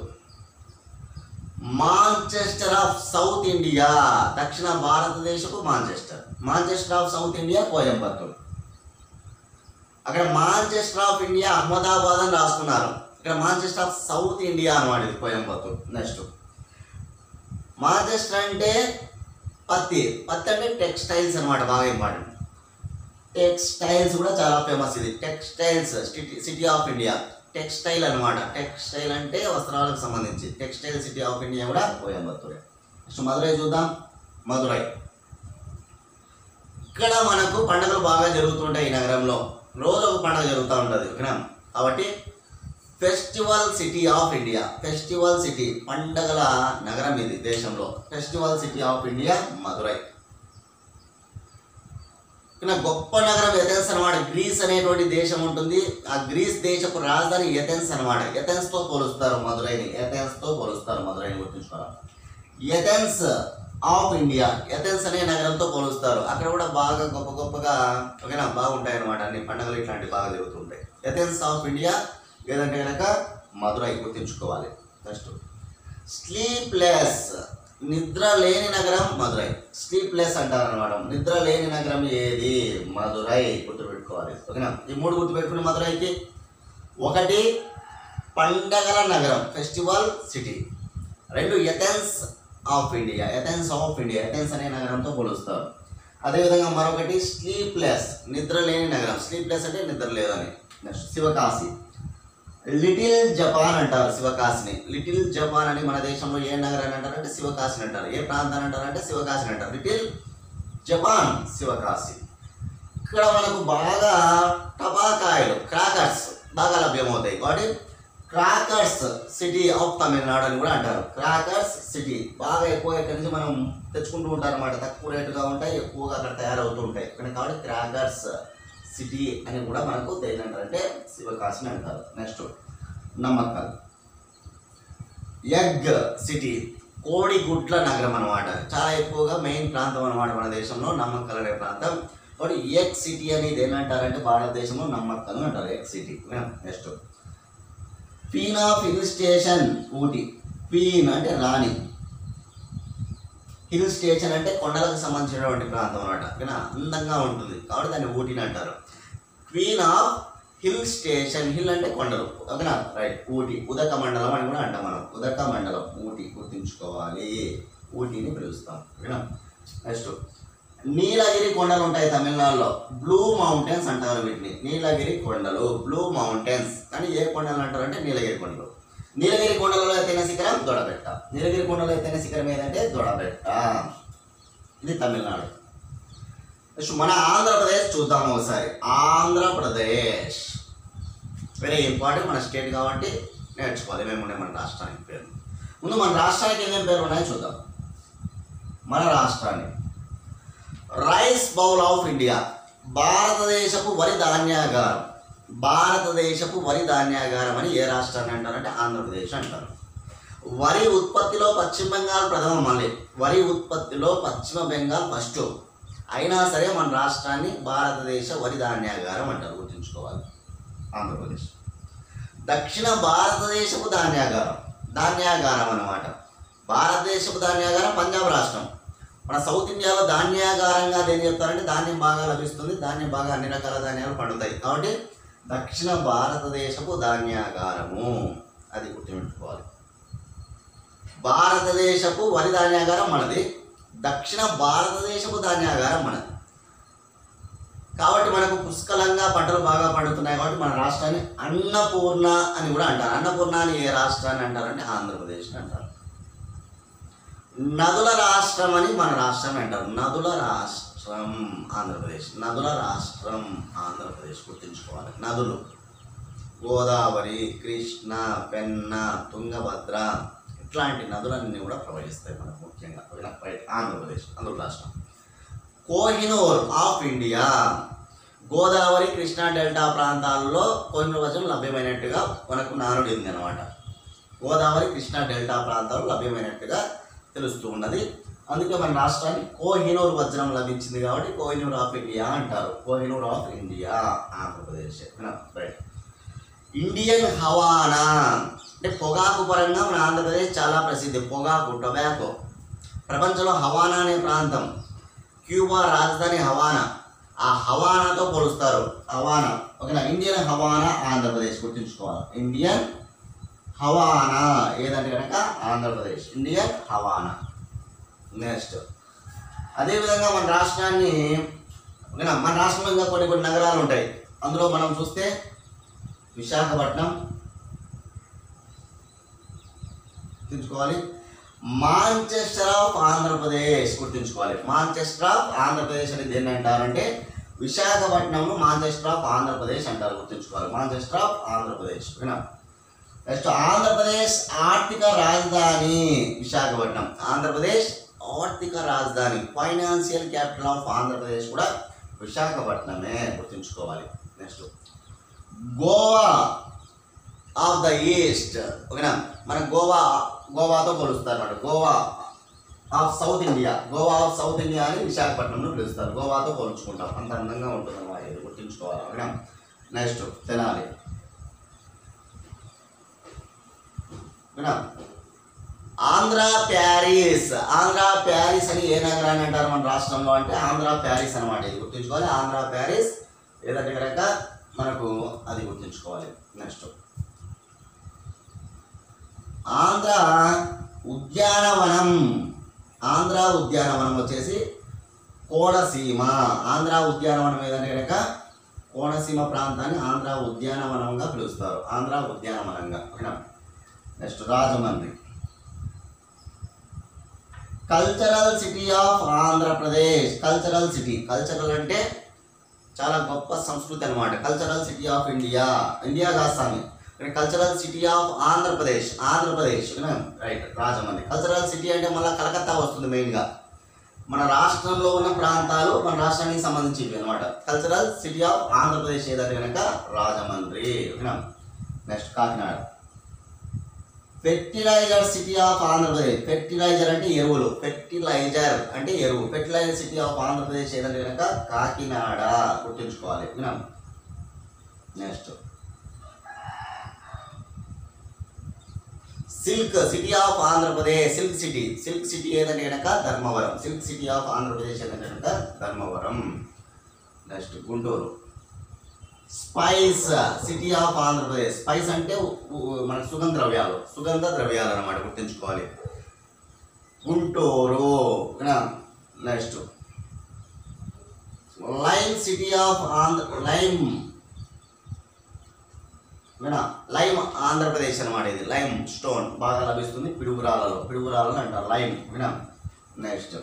Manchester of south India దక్షిణ భారతదేశపు Manchester Manchester of south India Coimbatore అక్కడ మాంచెస్టర్ ఆఫ్ ఇండియా అహ్మదాబాద్ అని రాసుకున్నారు ఇక్కడ మాంచెస్టర్ ఆఫ్ సౌత్ ఇండియా అనమాట ఇది కోయంబత్తూర్ నెక్స్ట్ మాంచెస్టర్ అంటే పత్తి పత్తి అంటే టెక్స్టైల్స్ అనమాట బాగా ఇంపార్టెంట్ టెక్స్టైల్స్ కూడా చాలా ఫేమస్ ఇది textiles city city of India textile అన్నమాట టెక్స్టైల్ అంటే వస్త్రాలకు సంబంధించి టెక్స్టైల్ సిటీ ఆఫ్ ఇండియా కూడా కోయంబత్తూరే నెక్స్ట్ మదురై చూద్దాం మదురై ఇక్కడ మనకు పండుగలు బాగా జరుగుతుంటాయి ఈ నగరంలో రోజు ఒక పండుగ జరుగుతూ ఉంటుంది ఓకేనా కాబట్టి festival city of India festival city పండగల నగరం ఇది దేశంలో festival city of India Madurai ఇక గొప్ప నగరం ఎథెన్స్ అనమాట గ్రీస్ అనేటువంటి దేశం ఉంటుంది ఆ గ్రీస్ దేశపు రాజధాని ఎథెన్స్ అనమాట ఎథెన్స్ తో పోలుస్తారు మదురైని ఎథెన్స్ తో పోలుస్తారు మదురైని గుర్తుంచుకోవాలి ఎథెన్స్ ఆఫ్ ఇండియా ఎథెన్స్ అనే నగరంతో పోలుస్తారు అక్కడ కూడా బాగా గొప్ప గొప్పగా ఓకేనా బాగుంటాయి అనమాట అన్ని పండుగలు ఇట్లాంటివి బాగా జరుగుతుంటాయి ఎథెన్స్ ఆఫ్ ఇండియా లేదంటే కనుక మదురై గుర్తుంచుకోవాలి నెక్స్ట్ స్లీప్లెస్ నిద్ర లేని నగరం మదురై స్లీప్లెస్ అంటారు అనమాట నిద్ర లేని నగరం ఏది మదురై గుర్తుపెట్టుకోవాలి ఓకేనా ఈ మూడు గుర్తుపెట్టుకుని మదురైకి ఒకటి పండగల నగరం ఫెస్టివల్ సిటీ రెండు Athens of India Athens of India Athens అనే నగరంతో పోలుస్తారు అదేవిధంగా మరొకటి స్లీప్లెస్ నిద్ర లేని నగరం స్లీప్లెస్ అంటే నిద్ర లేదని నెక్స్ట్ శివకాశి లిటిల్ జపాన్ అంటారు శివకాశిని లిటిల్ జపాన్ అని మన దేశంలో ఏ నగరాన్ని అంటారు అంటే శివకాశిని అంటారు ఏ ప్రాంతాన్ని అంటారు అంటే శివకాశిని అంటారు లిటిల్ జపాన్ శివకాశి ఇక్కడ మనకు బాగా టపాకాయలు క్రాకర్స్ బాగా లభ్యమవుతాయి కాబట్టి క్రాకర్స్ సిటీ ఆఫ్ తమిళనాడు అని కూడా అంటారు క్రాకర్స్ సిటీ బాగా ఎక్కువ ఇక్కడి నుంచి మనం తెచ్చుకుంటూ ఉంటారు అనమాట తక్కువ రేటుగా ఉంటాయి ఎక్కువగా అక్కడ తయారవుతూ ఉంటాయి కానీ కాబట్టి క్రాకర్స్ సిటీ అని కూడా మనకు దేని అంటారు అంటే శివకాశిని అంటారు నెక్స్ట్ నమ్మక్కల్ ఎగ్ సిటీ కోడి గుడ్ల నగరం అనమాట చాలా ఎక్కువగా మెయిన్ ప్రాంతం అనమాట మన దేశంలో నమ్మక్కల్ అనే ప్రాంతం కాబట్టి ఎగ్ సిటీ అనేది ఏమంటారంటే భారతదేశంలో నమ్మక్కల్ అంటారు egg city next queen of hill station Ooty queen అంటే రాణి హిల్ స్టేషన్ అంటే కొండలకు సంబంధించినటువంటి ప్రాంతం అనమాట ఓకేనా అందంగా ఉంటుంది కాబట్టి దాన్ని ఊటీని అంటారు queen of hill station hill అంటే కొండలు ఓకేనా రైట్ ఊటీ ఉదక మండలం అని కూడా అంటాం మనం ఉదక మండలం ఊటీ గుర్తుంచుకోవాలి ఊటీని పిలుస్తాం ఓకేనా నెక్స్ట్ నీలగిరి కొండలు ఉంటాయి తమిళనాడులో బ్లూ మౌంటైన్స్ అంటారు వీటిని నీలగిరి కొండలు బ్లూ మౌంటైన్స్ కానీ ఏ కొండలు అంటారు అంటే నీలగిరి కొండలు నీలగిరి కొండలలో ఎత్తైన శిఖరం దొడబెట్ట నీలగిరి కొండలో ఎత్తైన శిఖరం ఏదంటే దొడబెట్ట ఇది తమిళనాడు నెక్స్ట్ మన ఆంధ్రప్రదేశ్ చూద్దాము ఒకసారి ఆంధ్రప్రదేశ్ వెరీ ఇంపార్టెంట్ మన స్టేట్ కాబట్టి నేర్చుకోవాలి మేము ఉండే మన రాష్ట్రానికి పేరు ముందు మన రాష్ట్రానికి ఏమేమి పేర్లు ఉన్నాయో చూద్దాం మన రాష్ట్రాన్ని రైస్ బౌల్ ఆఫ్ ఇండియా భారతదేశపు వరి ధాన్యాగారం భారతదేశపు వరి ధాన్యాగారం అని ఏ రాష్ట్రాన్ని అంటారంటే ఆంధ్రప్రదేశ్ అంటారు వరి ఉత్పత్తిలో పశ్చిమ బెంగాల్ ప్రథమ మళ్ళీ వరి ఉత్పత్తిలో పశ్చిమ బెంగాల్ ఫస్ట్ అయినా సరే మన రాష్ట్రాన్ని భారతదేశ వరి ధాన్యాగారం అంటారు గుర్తుంచుకోవాలి ఆంధ్రప్రదేశ్ దక్షిణ భారతదేశపు ధాన్యాగారం ధాన్యాగారం అన్నమాట భారతదేశపు ధాన్యాగారం పంజాబ్ రాష్ట్రం మన సౌత్ ఇండియాలో ధాన్యాగారంగా దేని చెప్తారంటే ధాన్యం బాగా లభిస్తుంది ధాన్యం బాగా అన్ని రకాల ధాన్యాలు పండుతాయి కాబట్టి దక్షిణ భారతదేశపు ధాన్యాగారము అది గుర్తుపెట్టుకోవాలి భారతదేశపు వరి ధాన్యాగారం మనది దక్షిణ భారతదేశపు ధాన్యాగారం మనది కాబట్టి మనకు పుష్కలంగా పంటలు బాగా పండుతున్నాయి కాబట్టి మన రాష్ట్రాన్ని అన్నపూర్ణ అని కూడా అంటారు అన్నపూర్ణ అని ఏ రాష్ట్రాన్ని అంటారంటే ఆంధ్రప్రదేశ్ అంటారు నదుల రాష్ట్రం అని మన రాష్ట్రం అంటారు నదుల రాష్ట్రం ఆంధ్రప్రదేశ్ నదుల రాష్ట్రం ఆంధ్రప్రదేశ్ గుర్తుంచుకోవాలి నదులు గోదావరి కృష్ణ పెన్న తుంగభద్ర ఇట్లాంటి నదులన్నీ కూడా ప్రవహిస్తాయి మనకు ముఖ్యంగా ఓకేనా? రైట్ ఆంధ్రప్రదేశ్ నదుల రాష్ట్రం Kohinoor of India Godavari Krishna delta ప్రాంతాల్లో కోహినూర్ వచనం లభ్యమైనట్టుగా మనకు నానుడి ఉంది అనమాట గోదావరి కృష్ణా డెల్టా ప్రాంతాల్లో లభ్యమైనట్టుగా తెలుస్తూ ఉన్నది అందుకే మన రాష్ట్రానికి కోహినూర్ వజ్రం లభించింది కాబట్టి కోహినూర్ ఆఫ్ ఇండియా అంటారు Kohinoor of India Andhra Pradesh right Indian Havana అంటే పొగాకు పరంగా మన ఆంధ్రప్రదేశ్ చాలా ప్రసిద్ధి పొగాకు టొబాకో ప్రపంచంలో హవానా అనే ప్రాంతం క్యూబా రాజధాని హవానా ఆ హవానాతో పోలుస్తారు హవానా ఓకేనా ఇండియన్ హవానా ఆంధ్రప్రదేశ్ గుర్తుంచుకోవాలి ఇండియన్ హవానా ఏదంటే కనుక ఆంధ్రప్రదేశ్ ఇండియన్ హవానా నెక్స్ట్ అదేవిధంగా మన రాష్ట్రాన్ని ఓకేనా మన రాష్ట్రంలో ఇంకా కొన్ని కొన్ని నగరాలు ఉంటాయి అందులో మనం చూస్తే విశాఖపట్నం గుర్తుంచుకోవాలి మాంచెస్టర్ ఆఫ్ ఆంధ్రప్రదేశ్ గుర్తుంచుకోవాలి మాంచెస్టర్ ఆఫ్ ఆంధ్రప్రదేశ్ అనేది దేన్ని అంటారంటే విశాఖపట్నంను మాంచెస్టర్ ఆఫ్ ఆంధ్రప్రదేశ్ అంటారు గుర్తుంచుకోవాలి మాంచెస్టర్ ఆఫ్ ఆంధ్రప్రదేశ్ ఓకేనా నెక్స్ట్ ఆంధ్రప్రదేశ్ ఆర్థిక రాజధాని విశాఖపట్నం ఆంధ్రప్రదేశ్ ఆర్థిక రాజధాని ఫైనాన్షియల్ క్యాపిటల్ ఆఫ్ ఆంధ్రప్రదేశ్ కూడా విశాఖపట్నమే గుర్తుంచుకోవాలి next Goa of the east ఓకేనా మన గోవా గోవాతో పోలుస్తారు అన్నమాట Goa of south India Goa of south India అని విశాఖపట్నంలో పిలుస్తారు గోవాతో పోల్చుకుంటాం అంత అందంగా ఉంటుంది అన్నమాట ఇది గుర్తుంచుకోవాలి ఓకేనా నెక్స్ట్ తెనాలి ఓకేనా ఆంధ్ర ప్యారిస్ ఆంధ్ర ప్యారిస్ అని ఏ నగరాన్ని అంటారు మన రాష్ట్రంలో అంటే ఆంధ్ర ప్యారిస్ అనమాట ఇది గుర్తుంచుకోవాలి ఆంధ్ర ప్యారిస్ ఏదంటే కనుక మనకు అది గుర్తుంచుకోవాలి నెక్స్ట్ ఆంధ్ర ఉద్యానవనం ఆంధ్ర ఉద్యానవనం వచ్చేసి కోనసీమ ఆంధ్ర ఉద్యానవనం ఏదంటే కనుక కోనసీమ ప్రాంతాన్ని ఆంధ్ర ఉద్యానవనంగా పిలుస్తారు ఆంధ్ర ఉద్యానవనంగా ఓకేనా next Rajahmundry cultural city of Andhra Pradesh cultural city cultural అంటే చాలా గొప్ప సంస్కృతి అనమాట cultural city of India India కాదు స్వామి cultural city of Andhra Pradesh Andhra Pradesh right Rajahmundry cultural city అంటే మళ్ళీ కలకత్తా వస్తుంది మెయిన్గా మన రాష్ట్రంలో ఉన్న ప్రాంతాలు మన రాష్ట్రానికి సంబంధించివి అనమాట కల్చరల్ సిటీ ఆఫ్ ఆంధ్రప్రదేశ్ ఏదంటే కనుక రాజమండ్రి ఓకేనా next Kakinada fertiliser city of Andhra Pradesh fertiliser అంటే ఎరువులు ఫెర్టిలైజర్ అంటే ఎరువు ఫెర్టిలైజర్ సిటీ ఆఫ్ ఆంధ్రప్రదేశ్ ఏదంటే కనుక కాకినాడ గుర్తుంచుకోవాలి ఓకేనా next silk city of Andhra Pradesh silk city silk city ఏదంటే కనుక Dharmavaram silk city of Andhra Pradesh ఏదంటే కనుక Dharmavaram next Guntur spice city of Andhra Pradesh spice అంటే ఉ- ఉ- మన సుగంధ ద్రవ్యాలు సుగంధ ద్రవ్యాలు అన్నమాట గుర్తుంచుకోవాలి Guntur next lime city of Andhra lime వినా లైమ్ ఆంధ్రప్రదేశ్ అనమాట ఇది లైమ్ స్టోన్ బాగా లభిస్తుంది పిడుగురాలలో పిడుగురాలలో అంటారు లైమ్ వినా next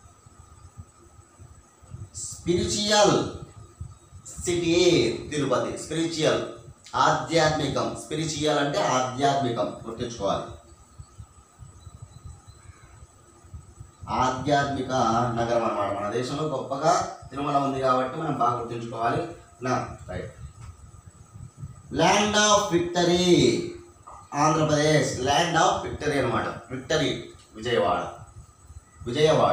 spiritual city Tirupati spiritual ఆధ్యాత్మికం స్పిరిచువల్ అంటే ఆధ్యాత్మికం గుర్తుంచుకోవాలి ఆధ్యాత్మిక నగరం అన్నమాట మన దేశంలో గొప్పగా తిరుమల ఉంది కాబట్టి మనం బాగా గుర్తుంచుకోవాలి నా right land of victory Andhra Pradesh land of victory అనమాట విక్టరీ విజయవాడ విజయవాడ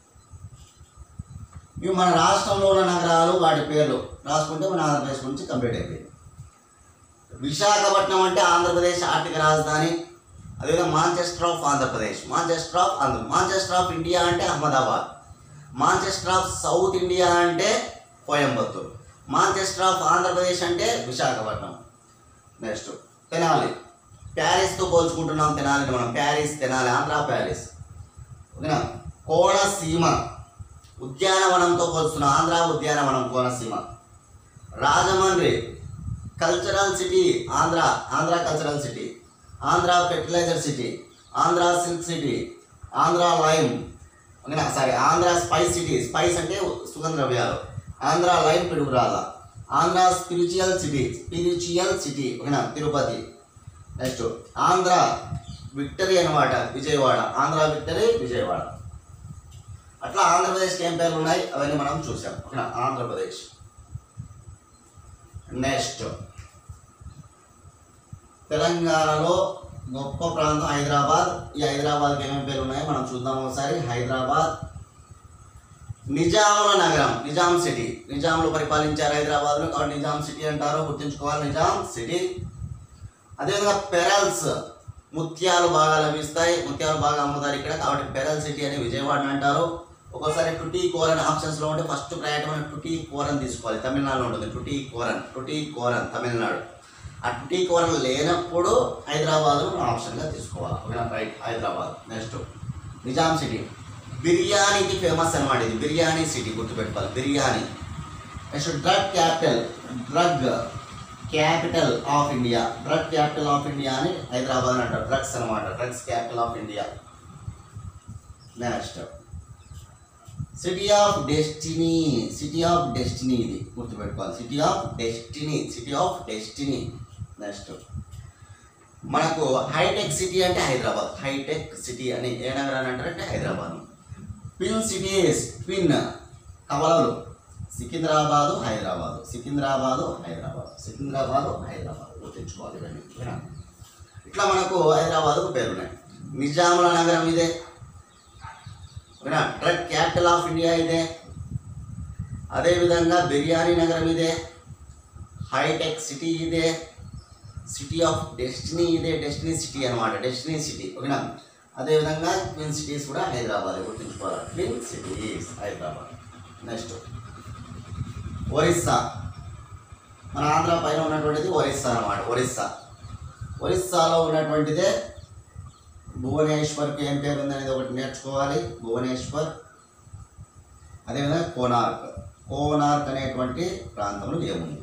ఇవి మన రాష్ట్రంలో ఉన్న నగరాలు వాటి పేర్లు రాసుకుంటే మన ఆంధ్రప్రదేశ్ గురించి కంప్లీట్ అయిపోయింది విశాఖపట్నం అంటే ఆంధ్రప్రదేశ్ ఆర్థిక రాజధాని అదేవిధంగా Manchester of Andhra Pradesh Manchester of Andhra Manchester of India అంటే Ahmedabad Manchester of south India అంటే కోయంబత్తూర్ మాంచెస్టర్ ఆఫ్ ఆంధ్రప్రదేశ్ అంటే విశాఖపట్నం నెక్స్ట్ తెనాలి ప్యారిస్తో పోల్చుకుంటున్నాం తెనాలిని మనం ప్యారిస్ తెనాలి ఆంధ్ర ప్యారిస్ ఓకేనా కోనసీమ ఉద్యానవనంతో పోల్చుతున్నాం ఆంధ్ర ఉద్యానవనం Konaseema Rajahmundry cultural city Andhra Andhra cultural city Andhra fertiliser city Andhra silk city Andhra lime ఓకేనా sorry Andhra spice city spice అంటే సుగంధ ద్రవ్యాలు Andhra lime Piduguralla Andhra spiritual city spiritual city ఓకేనా తిరుపతి నెక్స్ట్ ఆంధ్ర విక్టరీ అనమాట విజయవాడ ఆంధ్ర విక్టరీ విజయవాడ అట్లా ఆంధ్రప్రదేశ్కి ఏం పేర్లు ఉన్నాయి అవన్నీ మనం చూసాం ఓకేనా ఆంధ్రప్రదేశ్ నెక్స్ట్ తెలంగాణలో గొప్ప ప్రాంతం హైదరాబాద్ ఈ హైదరాబాద్కి ఏమేమి పేర్లు ఉన్నాయో మనం చూద్దాం ఒకసారి హైదరాబాద్ నిజాముల నగరం నిజాం సిటీ నిజాంలు పరిపాలించారు హైదరాబాద్లో కాబట్టి నిజాం సిటీ అంటారు గుర్తుంచుకోవాలి నిజాం సిటీ అదేవిధంగా పెరల్స్ ముత్యాలు బాగా లభిస్తాయి ముత్యాలు బాగా అమ్ముతారు ఇక్కడ కాబట్టి పెరల్ సిటీ అని విజయవాడ అంటారు ఒక్కోసారి టుటీ కోరన్ ఆప్షన్స్లో ఉంటే ఫస్ట్ ప్రయాణం మనం టుటీ కోరన్ తీసుకోవాలి తమిళనాడులో ఉంటుంది టుటీ కోరన్ టుటీ కోరన్ తమిళనాడు ఆ టుటీ కోరన్ లేనప్పుడు హైదరాబాద్ మనం ఆప్షన్గా తీసుకోవాలి ఓకేనా right Hyderabad next Nizam city బిర్యానీకి ఫేమస్ అనమాట ఇది బిర్యానీ సిటీ గుర్తుపెట్టుకోవాలి biryani next drug capital drug capital of India drug capital of India అని హైదరాబాద్ అని అంటారు డ్రగ్స్ అనమాట drugs capital of India next city of destiny city of destiny ఇది గుర్తుపెట్టుకోవాలి city of destiny city of destiny next మనకు హైటెక్ సిటీ అంటే హైదరాబాద్ హైటెక్ సిటీ అని ఏ నగరాన్ని అంటారంటే హైదరాబాద్ ట్విన్ సిటీస్ ట్విన్ కవలలు సికింద్రాబాదు హైదరాబాదు సికింద్రాబాదు హైదరాబాద్ సికింద్రాబాదు హైదరాబాద్ గుర్తుంచుకోవాలి ఇవన్నీ ఓకేనా? ఇట్లా మనకు హైదరాబాద్కు పేరున్నాయి నిజాముల నగరం ఇదే ఓకేనా డ్రగ్ క్యాపిటల్ ఆఫ్ ఇండియా ఇదే అదేవిధంగా బిర్యానీ నగరం ఇదే హైటెక్ సిటీ ఇదే సిటీ ఆఫ్ డెస్టినీ ఇదే డెస్టినీ సిటీ అనమాట డెస్టినీ సిటీ ఓకేనా అదేవిధంగా ట్విన్ సిటీస్ కూడా హైదరాబాద్ గుర్తుంచుకోవాలి twin cities Hyderabad next Orissa మన ఆంధ్ర పైన ఉన్నటువంటిది ఒరిస్సా అన్నమాట ఒరిస్సా ఒరిస్సాలో ఉన్నటువంటిదే భువనేశ్వర్కి ఏం పేరు ఉంది అనేది ఒకటి నేర్చుకోవాలి భువనేశ్వర్ అదేవిధంగా కోనార్క్ కోనార్క్ అనేటువంటి ప్రాంతంలో ఏముంది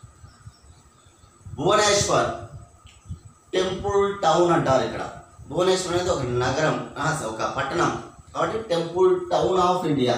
భువనేశ్వర్ టెంపుల్ టౌన్ అంటారు ఇక్కడ భువనేశ్వర్ అనేది ఒక నగరం ఆ, ఒక పట్టణం కాబట్టి temple town of India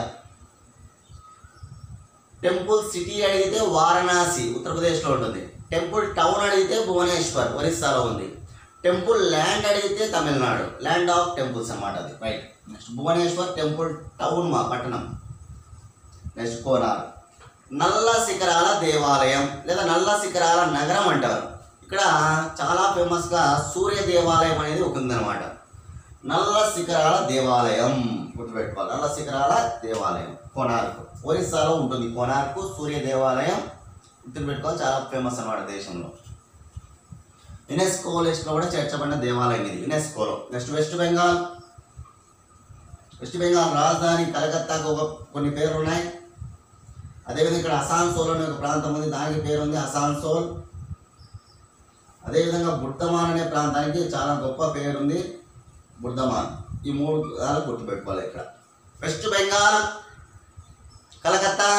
temple city అడిగితే వారణాసి ఉత్తరప్రదేశ్లో ఉంటుంది టెంపుల్ టౌన్ అడిగితే భువనేశ్వర్ ఒరిస్సాలో ఉంది టెంపుల్ ల్యాండ్ అడిగితే తమిళనాడు ల్యాండ్ ఆఫ్ టెంపుల్స్ అన్నమాట అది right next Bhubaneswar temple town మా పట్టణం నెక్స్ట్ కోనార్ నల్ల శిఖరాల దేవాలయం లేదా నల్ల శిఖరాల నగరం అంటారు ఇక్కడ చాలా ఫేమస్గా సూర్య దేవాలయం అనేది ఒక ఉందన్నమాట నల్ల శిఖరాల దేవాలయం గుర్తుపెట్టుకోవాలి నల్ల శిఖరాల దేవాలయం కోనార్క్ ఒరిస్సాలో ఉంటుంది కోనార్క్ సూర్య దేవాలయం గుర్తుపెట్టుకోవాలి చాలా ఫేమస్ అన్నమాట దేశంలో యునెస్కో లిస్ట్లో కూడా చేర్చబడిన దేవాలయం ఇది యునెస్కోలో next West Bengal West Bengal రాజధాని కలకత్తాకు ఒక కొన్ని పేర్లు ఉన్నాయి అదేవిధంగా ఇక్కడ అసాన్సోల్ అనే ఒక ప్రాంతం ఉంది దానికి పేరు ఉంది అసాన్సోల్ అదేవిధంగా బుర్ధమాన్ అనే ప్రాంతానికి చాలా గొప్ప పేరు ఉంది బుర్ధమాన్ ఈ మూడు దాలు గుర్తుపెట్టుకోవాలి ఇక్కడ West Bengal Calcutta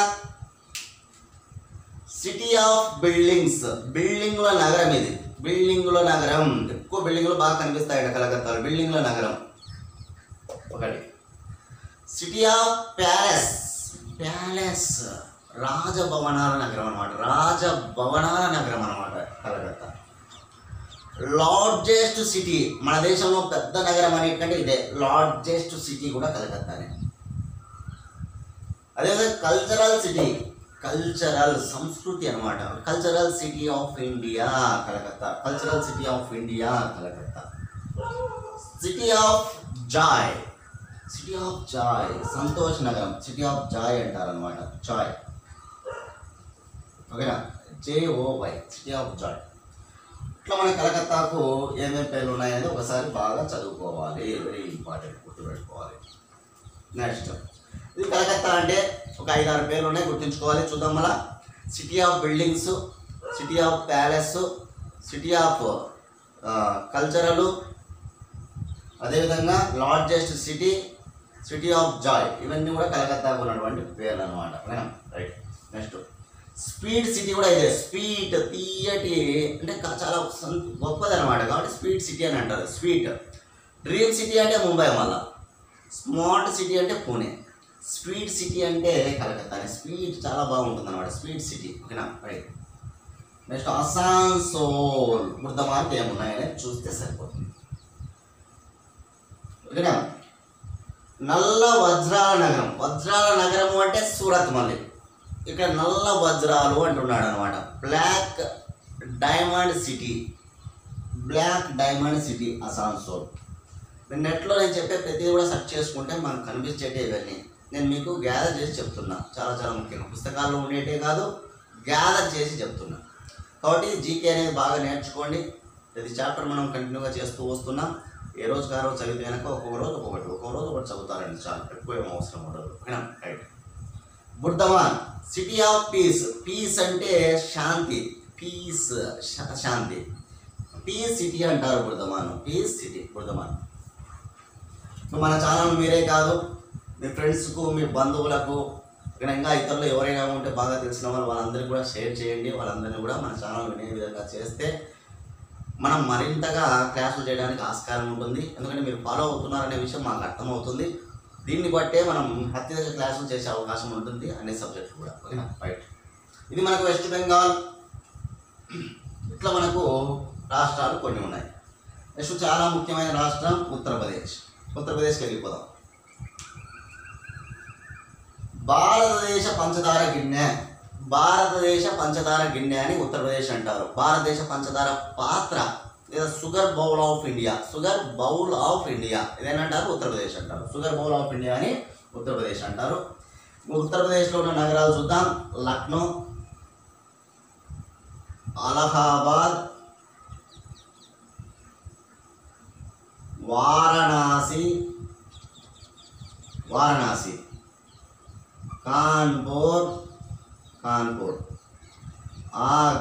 city of buildings బిల్డింగ్ల నగరం ఇది బిల్డింగుల నగరం ఎక్కువ బిల్డింగులు బాగా కనిపిస్తాయి ఇక్కడ కలకత్తాలో బిల్డింగుల నగరం ఒకటి సిటీ ఆఫ్ ప్యాలెస్ ప్యాలెస్ రాజభవనాల నగరం అనమాట రాజభవనాల నగరం అనమాట కలకత్తా లార్జెస్ట్ సిటీ మన దేశంలో పెద్ద నగరం అనేటువంటి ఇదే లార్జెస్ట్ సిటీ కూడా కలకత్తానే అదేవిధంగా కల్చరల్ సిటీ కల్చరల్ సంస్కృతి అనమాట cultural city of India Calcutta cultural city of India Calcutta city of joy city of joy సంతోష్ నగరం సిటీ ఆఫ్ జాయ్ అంటారనమాట జాయ్ ఓకేనా జేఓవై సిటీ ఆఫ్ జాయ్ ఇట్లా మన కలకత్తాకు ఏమేమి పేర్లు ఉన్నాయనేది ఒకసారి బాగా చదువుకోవాలి వెరీ ఇంపార్టెంట్ గుర్తుపెట్టుకోవాలి నెక్స్ట్ ఇది కలకత్తా అంటే ఒక ఐదారు పేర్లు ఉన్నాయి గుర్తుంచుకోవాలి చూద్దాం మళ్ళా city of buildings city of palace city of cultural అదేవిధంగా largest city city of joy ఇవన్నీ కూడా కలకత్తాకు ఉన్నటువంటి పేర్లు అనమాట ఓకేనా రైట్ నెక్స్ట్ స్పీడ్ సిటీ కూడా ఇదే స్వీట్ తీయటి అంటే కా- చాలా సం- గొప్పది అనమాట కాబట్టి స్వీట్ సిటీ అని అంటారు స్వీట్ డ్రీమ్ సిటీ అంటే ముంబై మళ్ళా స్మార్ట్ సిటీ అంటే పూణే స్వీట్ సిటీ అంటే కలకత్తా స్వీట్ చాలా బాగుంటుంది అనమాట స్వీట్ సిటీ ఓకేనా రైట్ నెక్స్ట్ అసాన్సోల్ బుద్ధమార్క్ ఏమున్నాయని చూస్తే సరిపోతుంది ఓకేనా నల్ల వజ్రాల నగరం వజ్రాల నగరము అంటే సూరత్ మళ్ళీ ఇక్కడ నల్ల వజ్రాలు అంటున్నాడు అనమాట black diamond city black diamond city Asansol మీరు నెట్లో నేను చెప్పే ప్రతిదీ కూడా సెర్చ్ చేసుకుంటే మనకు కనిపించేటే ఇవన్నీ నేను మీకు గ్యాదర్ చేసి చెప్తున్నా చాలా చాలా ముఖ్యం పుస్తకాల్లో ఉండేటే కాదు గ్యాదర్ చేసి చెప్తున్నా కాబట్టి జీకే అనేది బాగా నేర్చుకోండి ప్రతి చాప్టర్ మనం కంటిన్యూగా చేస్తూ వస్తున్నాం ఏ రోజు ఆ రోజు చదివితే కనుక ఒక్కొక్క రోజు ఒక్కొక్కటి ఒక్కొక్క రోజు ఒకటి చదువుతారండి చాలా ఎక్కువ ఏం అవసరం ఉండదు ఓకేనా right Bardhaman city of peace peace అంటే శాంతి పీస్ శా- శాంతి పీస్ సిటీ అంటారు బుర్ధమాన్ పీస్ సిటీ బుర్ధమాన్ ఇప్పుడు మన ఛానల్ మీరే కాదు మీ ఫ్రెండ్స్కు మీ బంధువులకు ఇక్కడ ఇంకా ఇతరులు ఎవరైనా ఉంటే బాగా తెలిసిన వాళ్ళు వాళ్ళందరికీ కూడా షేర్ చేయండి వాళ్ళందరినీ కూడా మన ఛానల్ వినే విధంగా చేస్తే మనం మరింతగా క్లాసులు చేయడానికి ఆస్కారం ఉంటుంది ఎందుకంటే మీరు ఫాలో అవుతున్నారనే విషయం మాకు అర్థమవుతుంది దీన్ని బట్టే మనం అత్యధిక క్లాసులు చేసే అవకాశం ఉంటుంది అనే సబ్జెక్టులు కూడా ఓకేనా రైట్ ఇది మనకు వెస్ట్ బెంగాల్ ఇట్లా మనకు రాష్ట్రాలు కొన్ని ఉన్నాయి నెక్స్ట్ చాలా ముఖ్యమైన రాష్ట్రం ఉత్తరప్రదేశ్ ఉత్తరప్రదేశ్కి వెళ్ళిపోదాం భారతదేశ పంచదార గిన్నె భారతదేశ పంచదార గిన్నె అని ఉత్తరప్రదేశ్ అంటారు భారతదేశ పంచదార పాత్ర లేదా sugar bowl of India sugar bowl of India ఇదేనంటారు ఉత్తరప్రదేశ్ అంటారు షుగర్ బౌల్ ఆఫ్ ఇండియా అని ఉత్తరప్రదేశ్ అంటారు ఉత్తరప్రదేశ్లో ఉన్న నగరాలు చూద్దాం లక్నో అలహాబాద్ వారణాసి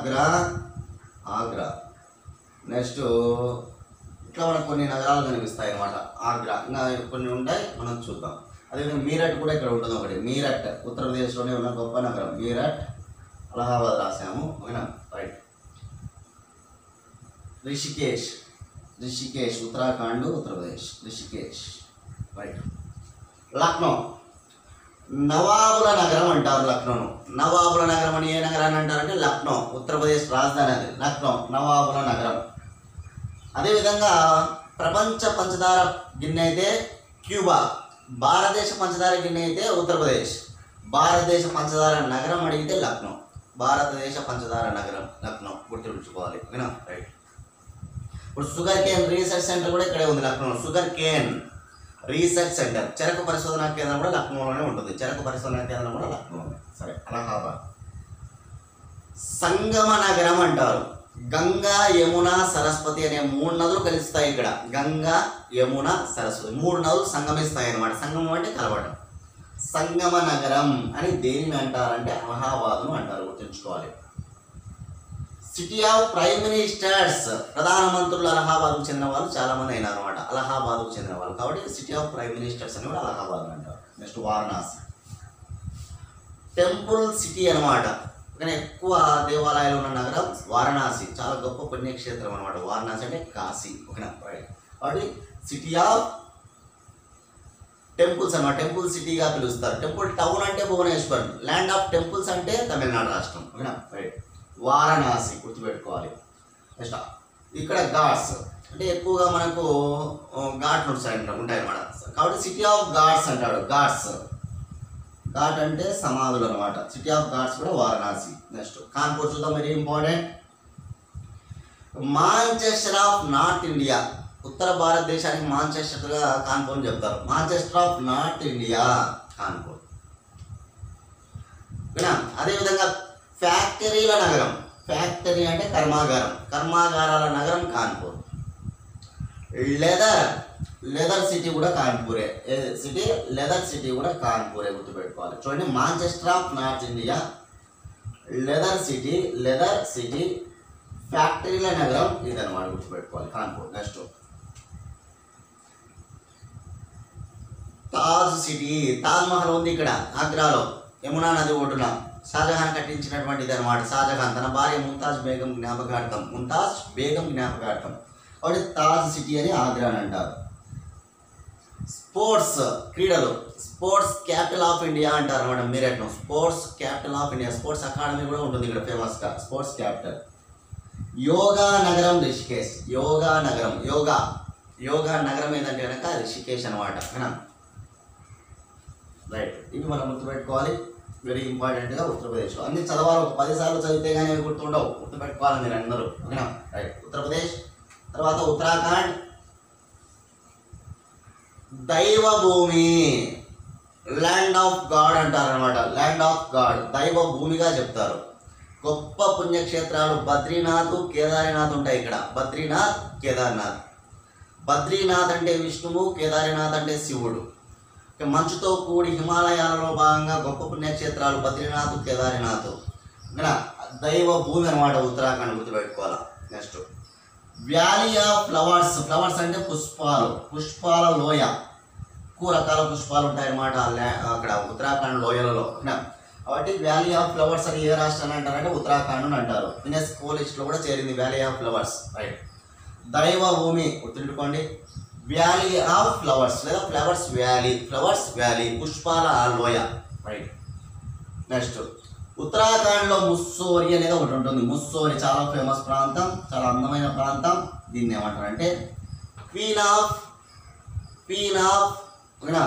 ఆగ్రా ఆగ్రా నెక్స్ట్ ఇట్లా మనకు కొన్ని నగరాలు కనిపిస్తాయి అన్నమాట ఆగ్రా ఇంకా కొన్ని ఉంటాయి మనం చూద్దాం అదేవిధంగా మీరట్ కూడా ఇక్కడ ఉంటుంది ఒకటి మీరట్ ఉత్తరప్రదేశ్లోనే ఉన్న గొప్ప నగరం మీరట్ అలహాబాద్ రాసాము ఓకేనా రైట్ రిషికేష్ రిషికేష్ ఉత్తరాఖండ్ ఉత్తరప్రదేశ్ రిషికేష్ రైట్ లక్నో నవాబుల నగరం అంటారు లక్నోను నవాబుల నగరం అని ఏ నగరాన్ని అంటారంటే లక్నో ఉత్తరప్రదేశ్ రాజధాని అది లక్నో నవాబుల నగరం అదేవిధంగా ప్రపంచ పంచదార గిన్నె అయితే క్యూబా భారతదేశ పంచదార గిన్నె అయితే ఉత్తరప్రదేశ్ భారతదేశ పంచదార నగరం అడిగితే లక్నో భారతదేశ పంచదార నగరం లక్నో గుర్తుంచుకోవాలి ఓకేనా రైట్ ఇప్పుడు షుగర్ కేన్ రీసెర్చ్ సెంటర్ కూడా ఇక్కడే ఉంది Lucknow sugar cane research centre చెరకు పరిశోధనా కేంద్రం కూడా లక్నోలోనే ఉంటుంది చెరకు పరిశోధనా కేంద్రం కూడా లక్నోలోనే సరే అలహాబాద్ సంగమ నగరం అంటారు గంగా యమున సరస్వతి అనే మూడు నదులు కలుస్తాయి ఇక్కడ గంగా యమున సరస్వతి మూడు నదులు సంగమిస్తాయి అన్నమాట సంగమం అంటే కలవడం సంగమ నగరం అని దేనిని అంటారంటే అలహాబాద్ను అంటారు గుర్తుంచుకోవాలి సిటీ ఆఫ్ ప్రైమ్ మినిస్టర్స్ ప్రధానమంత్రులు అలహాబాద్కు చెందిన వాళ్ళు చాలా మంది అయినారు అనమాట అలహాబాద్కు చెందిన వాళ్ళు కాబట్టి సిటీ ఆఫ్ ప్రైమ్ మినిస్టర్స్ అని కూడా అలహాబాద్ అంటారు నెక్స్ట్ వారణాసి టెంపుల్ సిటీ అనమాట కానీ ఎక్కువ దేవాలయాలు ఉన్న నగరం వారణాసి చాలా గొప్ప పుణ్యక్షేత్రం అనమాట వారణాసి అంటే కాశీ ఓకేనా రైట్ కాబట్టి సిటీ ఆఫ్ టెంపుల్స్ అన్నమాట టెంపుల్ సిటీగా పిలుస్తారు టెంపుల్ టౌన్ అంటే భువనేశ్వర్ ల్యాండ్ ఆఫ్ టెంపుల్స్ అంటే తమిళనాడు రాష్ట్రం ఓకేనా రైట్ వారణాసి గుర్తుపెట్టుకోవాలి నెక్స్ట్ ఇక్కడ ఘాట్స్ అంటే ఎక్కువగా మనకు ఆ, ఘాట్లు ఉంటాయి ఉంటాయి అన్నమాట కాబట్టి సిటీ ఆఫ్ ఘాట్స్ అంటాడు ఘాట్స్ ఘాట్ అంటే సమాధులు అనమాట సిటీ ఆఫ్ ఘాట్స్ కూడా వారణాసి నెక్స్ట్ కాన్పూర్ చూద్దాం very important Manchester of north India ఉత్తర భారతదేశానికి మాంచెస్టర్గా కాన్పూర్ అని చెప్తారు Manchester of north India Kanpur ఓకేనా అదేవిధంగా ఫ్యాక్టరీల నగరం ఫ్యాక్టరీ అంటే కర్మాగారం కర్మాగారాల నగరం కాన్పూర్ లెదర్ లెదర్ సిటీ కూడా కాన్పూరే ఏ సిటీ లెదర్ సిటీ కూడా కాన్పూరే గుర్తుపెట్టుకోవాలి చూడండి Manchester of north India leather city leather city ఫ్యాక్టరీల నగరం ఇదన్నమాట గుర్తుపెట్టుకోవాలి కాన్పూర్ నెక్స్ట్ తాజ్ సిటీ తాజ్ మహల్ ఉంది ఇక్కడ ఆగ్రాలో యమునా నది ఒడ్డున షాజహాన్ కట్టించినటువంటిది అనమాట షాజహాన్ తన భార్య ముంతాజ్ బేగం జ్ఞాపకార్థం ముంతాజ్ బేగం జ్ఞాపకార్థం కాబట్టి తాజ్ సిటీ అని ఆగ్రా అని అంటారు స్పోర్ట్స్ క్రీడలు స్పోర్ట్స్ క్యాపిటల్ ఆఫ్ ఇండియా అంటారు అనమాట మీరట్ను sports capital of India sports academy కూడా ఉంటుంది ఇక్కడ ఫేమస్గా స్పోర్ట్స్ క్యాపిటల్ యోగా నగరం రిషికేష్ యోగా నగరం యోగా యోగా నగరం ఏంటంటే కనుక రిషికేష్ అనమాట రైట్ ఇవి మనం గుర్తుపెట్టుకోవాలి వెరీ ఇంపార్టెంట్గా ఉత్తరప్రదేశ్లో అన్ని చదవాలి ఒక పది సార్లు చదివితే కానీ అవి గుర్తుండవు గుర్తుపెట్టుకోవాలి మీరు అందరూ ఓకేనా రైట్ ఉత్తరప్రదేశ్ తర్వాత ఉత్తరాఖండ్ దైవ భూమి ల్యాండ్ ఆఫ్ గాడ్ అంటారు అనమాట ల్యాండ్ ఆఫ్ గాడ్ దైవ భూమిగా చెప్తారు గొప్ప పుణ్యక్షేత్రాలు బద్రీనాథ్ కేదారినాథ్ ఉంటాయి ఇక్కడ బద్రీనాథ్ కేదార్నాథ్ బద్రీనాథ్ అంటే విష్ణువు కేదారినాథ్ అంటే శివుడు ఇక మంచుతో కూడి హిమాలయాలలో భాగంగా గొప్ప పుణ్యక్షేత్రాలు బద్రీనాథ్ కేదారినాథ్ ఓకేనా దైవ భూమి అనమాట ఉత్తరాఖండ్ గుర్తుపెట్టుకోవాలి next valley of flowers flowers అంటే పుష్పాలు పుష్పాల లోయ ఎక్కువ రకాల పుష్పాలు ఉంటాయన్నమాట ఆ ల్యా- అక్కడ ఉత్తరాఖండ్ లోయలలో ఓకేనా కాబట్టి వ్యాలీ ఆఫ్ ఫ్లవర్స్ అని ఏ రాష్ట్రాన్ని అంటారంటే ఉత్తరాఖండ్ అని అంటారు యునెస్కో లిస్ట్లో కూడా చేరింది వ్యాలీ ఆఫ్ ఫ్లవర్స్ రైట్ దైవ భూమి గుర్తుంచుకోండి వ్యాలీ ఆఫ్ ఫ్లవర్స్ లేదా ఫ్లవర్స్ వ్యాలీ ఫ్లవర్స్ వ్యాలీ పుష్పాల లోయ రైట్ నెక్స్ట్ ఉత్తరాఖండ్లో ముస్సోరి అనేది ఒకటి ఉంటుంది ముస్సోరి చాలా ఫేమస్ ప్రాంతం చాలా అందమైన ప్రాంతం దీన్ని ఏమంటారంటే క్వీన్ ఆఫ్ క్వీన్ ఆఫ్ ఓకేనా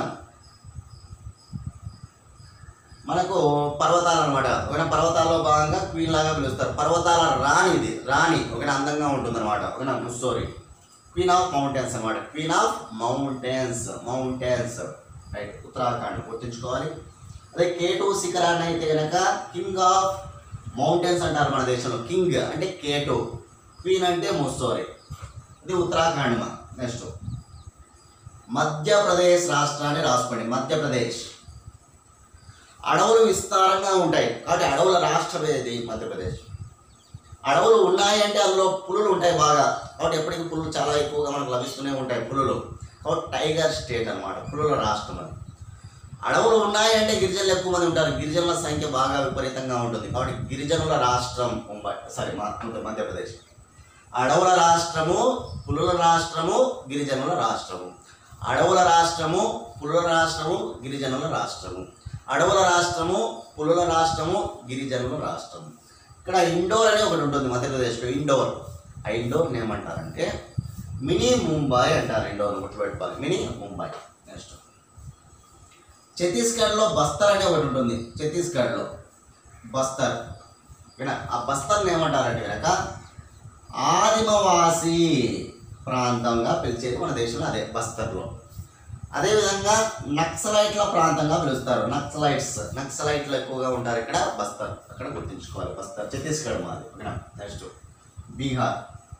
మనకు పర్వతాలు అనమాట ఓకేనా పర్వతాల్లో భాగంగా క్వీన్ లాగా పిలుస్తారు పర్వతాల రాణి ఇది రాణి ఓకేనా అందంగా ఉంటుంది అనమాట ఓకేనా ముస్సోరి క్వీన్ ఆఫ్ మౌంటైన్స్ అనమాట queen of mountains mountains right Uttarakhand గుర్తుంచుకోవాలి అదే కేటు శిఖరాన్ని అయితే కనుక కింగ్ ఆఫ్ మౌంటైన్స్ అంటారు మన దేశంలో కింగ్ అంటే కేటు క్వీన్ అంటే ముస్సోరి ఇది ఉత్తరాఖండ్ మా నెక్స్ట్ మధ్యప్రదేశ్ రాష్ట్రాన్ని రాసుకోండి మధ్యప్రదేశ్ అడవులు విస్తారంగా ఉంటాయి కాబట్టి అడవుల రాష్ట్రం ఏది మధ్యప్రదేశ్ అడవులు ఉన్నాయి అంటే అందులో పులులు ఉంటాయి బాగా కాబట్టి ఎప్పటికీ పులులు చాలా ఎక్కువగా మనకు లభిస్తూనే ఉంటాయి పులులు కాబట్టి టైగర్ స్టేట్ అన్నమాట పులుల రాష్ట్రం అది అడవులు ఉన్నాయంటే గిరిజనులు ఎక్కువ మంది ఉంటారు గిరిజనుల సంఖ్య బాగా విపరీతంగా ఉంటుంది కాబట్టి గిరిజనుల రాష్ట్రం ముంబై సారీ మా మధ్యప్రదేశ్ అడవుల రాష్ట్రము పులుల రాష్ట్రము గిరిజనుల రాష్ట్రము అడవుల రాష్ట్రము పులుల రాష్ట్రము గిరిజనుల రాష్ట్రము అడవుల రాష్ట్రము పులుల రాష్ట్రము గిరిజనుల రాష్ట్రము ఇక్కడ ఇండోర్ అనే ఒకటి ఉంటుంది మధ్యప్రదేశ్లో ఇండోర్ ఆ ఇండోర్ని ఏమంటారంటే మినీ ముంబై అంటారు ఇండోర్ గుర్తుపెట్టుకోవాలి మినీ ముంబై నెక్స్ట్ ఛత్తీస్గఢ్లో బస్తర్ అనే ఒకటి ఉంటుంది ఛత్తీస్గఢ్లో బస్తర్ విన ఆ బస్తర్ని ఏమంటారంటే కనుక ఆదిమవాసి ప్రాంతంగా పిలిచేది మన దేశంలో అదే బస్తర్లో అదేవిధంగా నక్సలైట్ల ప్రాంతంగా పిలుస్తారు నక్సలైట్స్ నక్సలైట్లు ఎక్కువగా ఉంటారు ఇక్కడ బస్తర్ అక్కడ గుర్తుంచుకోవాలి బస్తర్ ఛత్తీస్గఢ్ మాది ఓకేనా నెక్స్ట్ బీహార్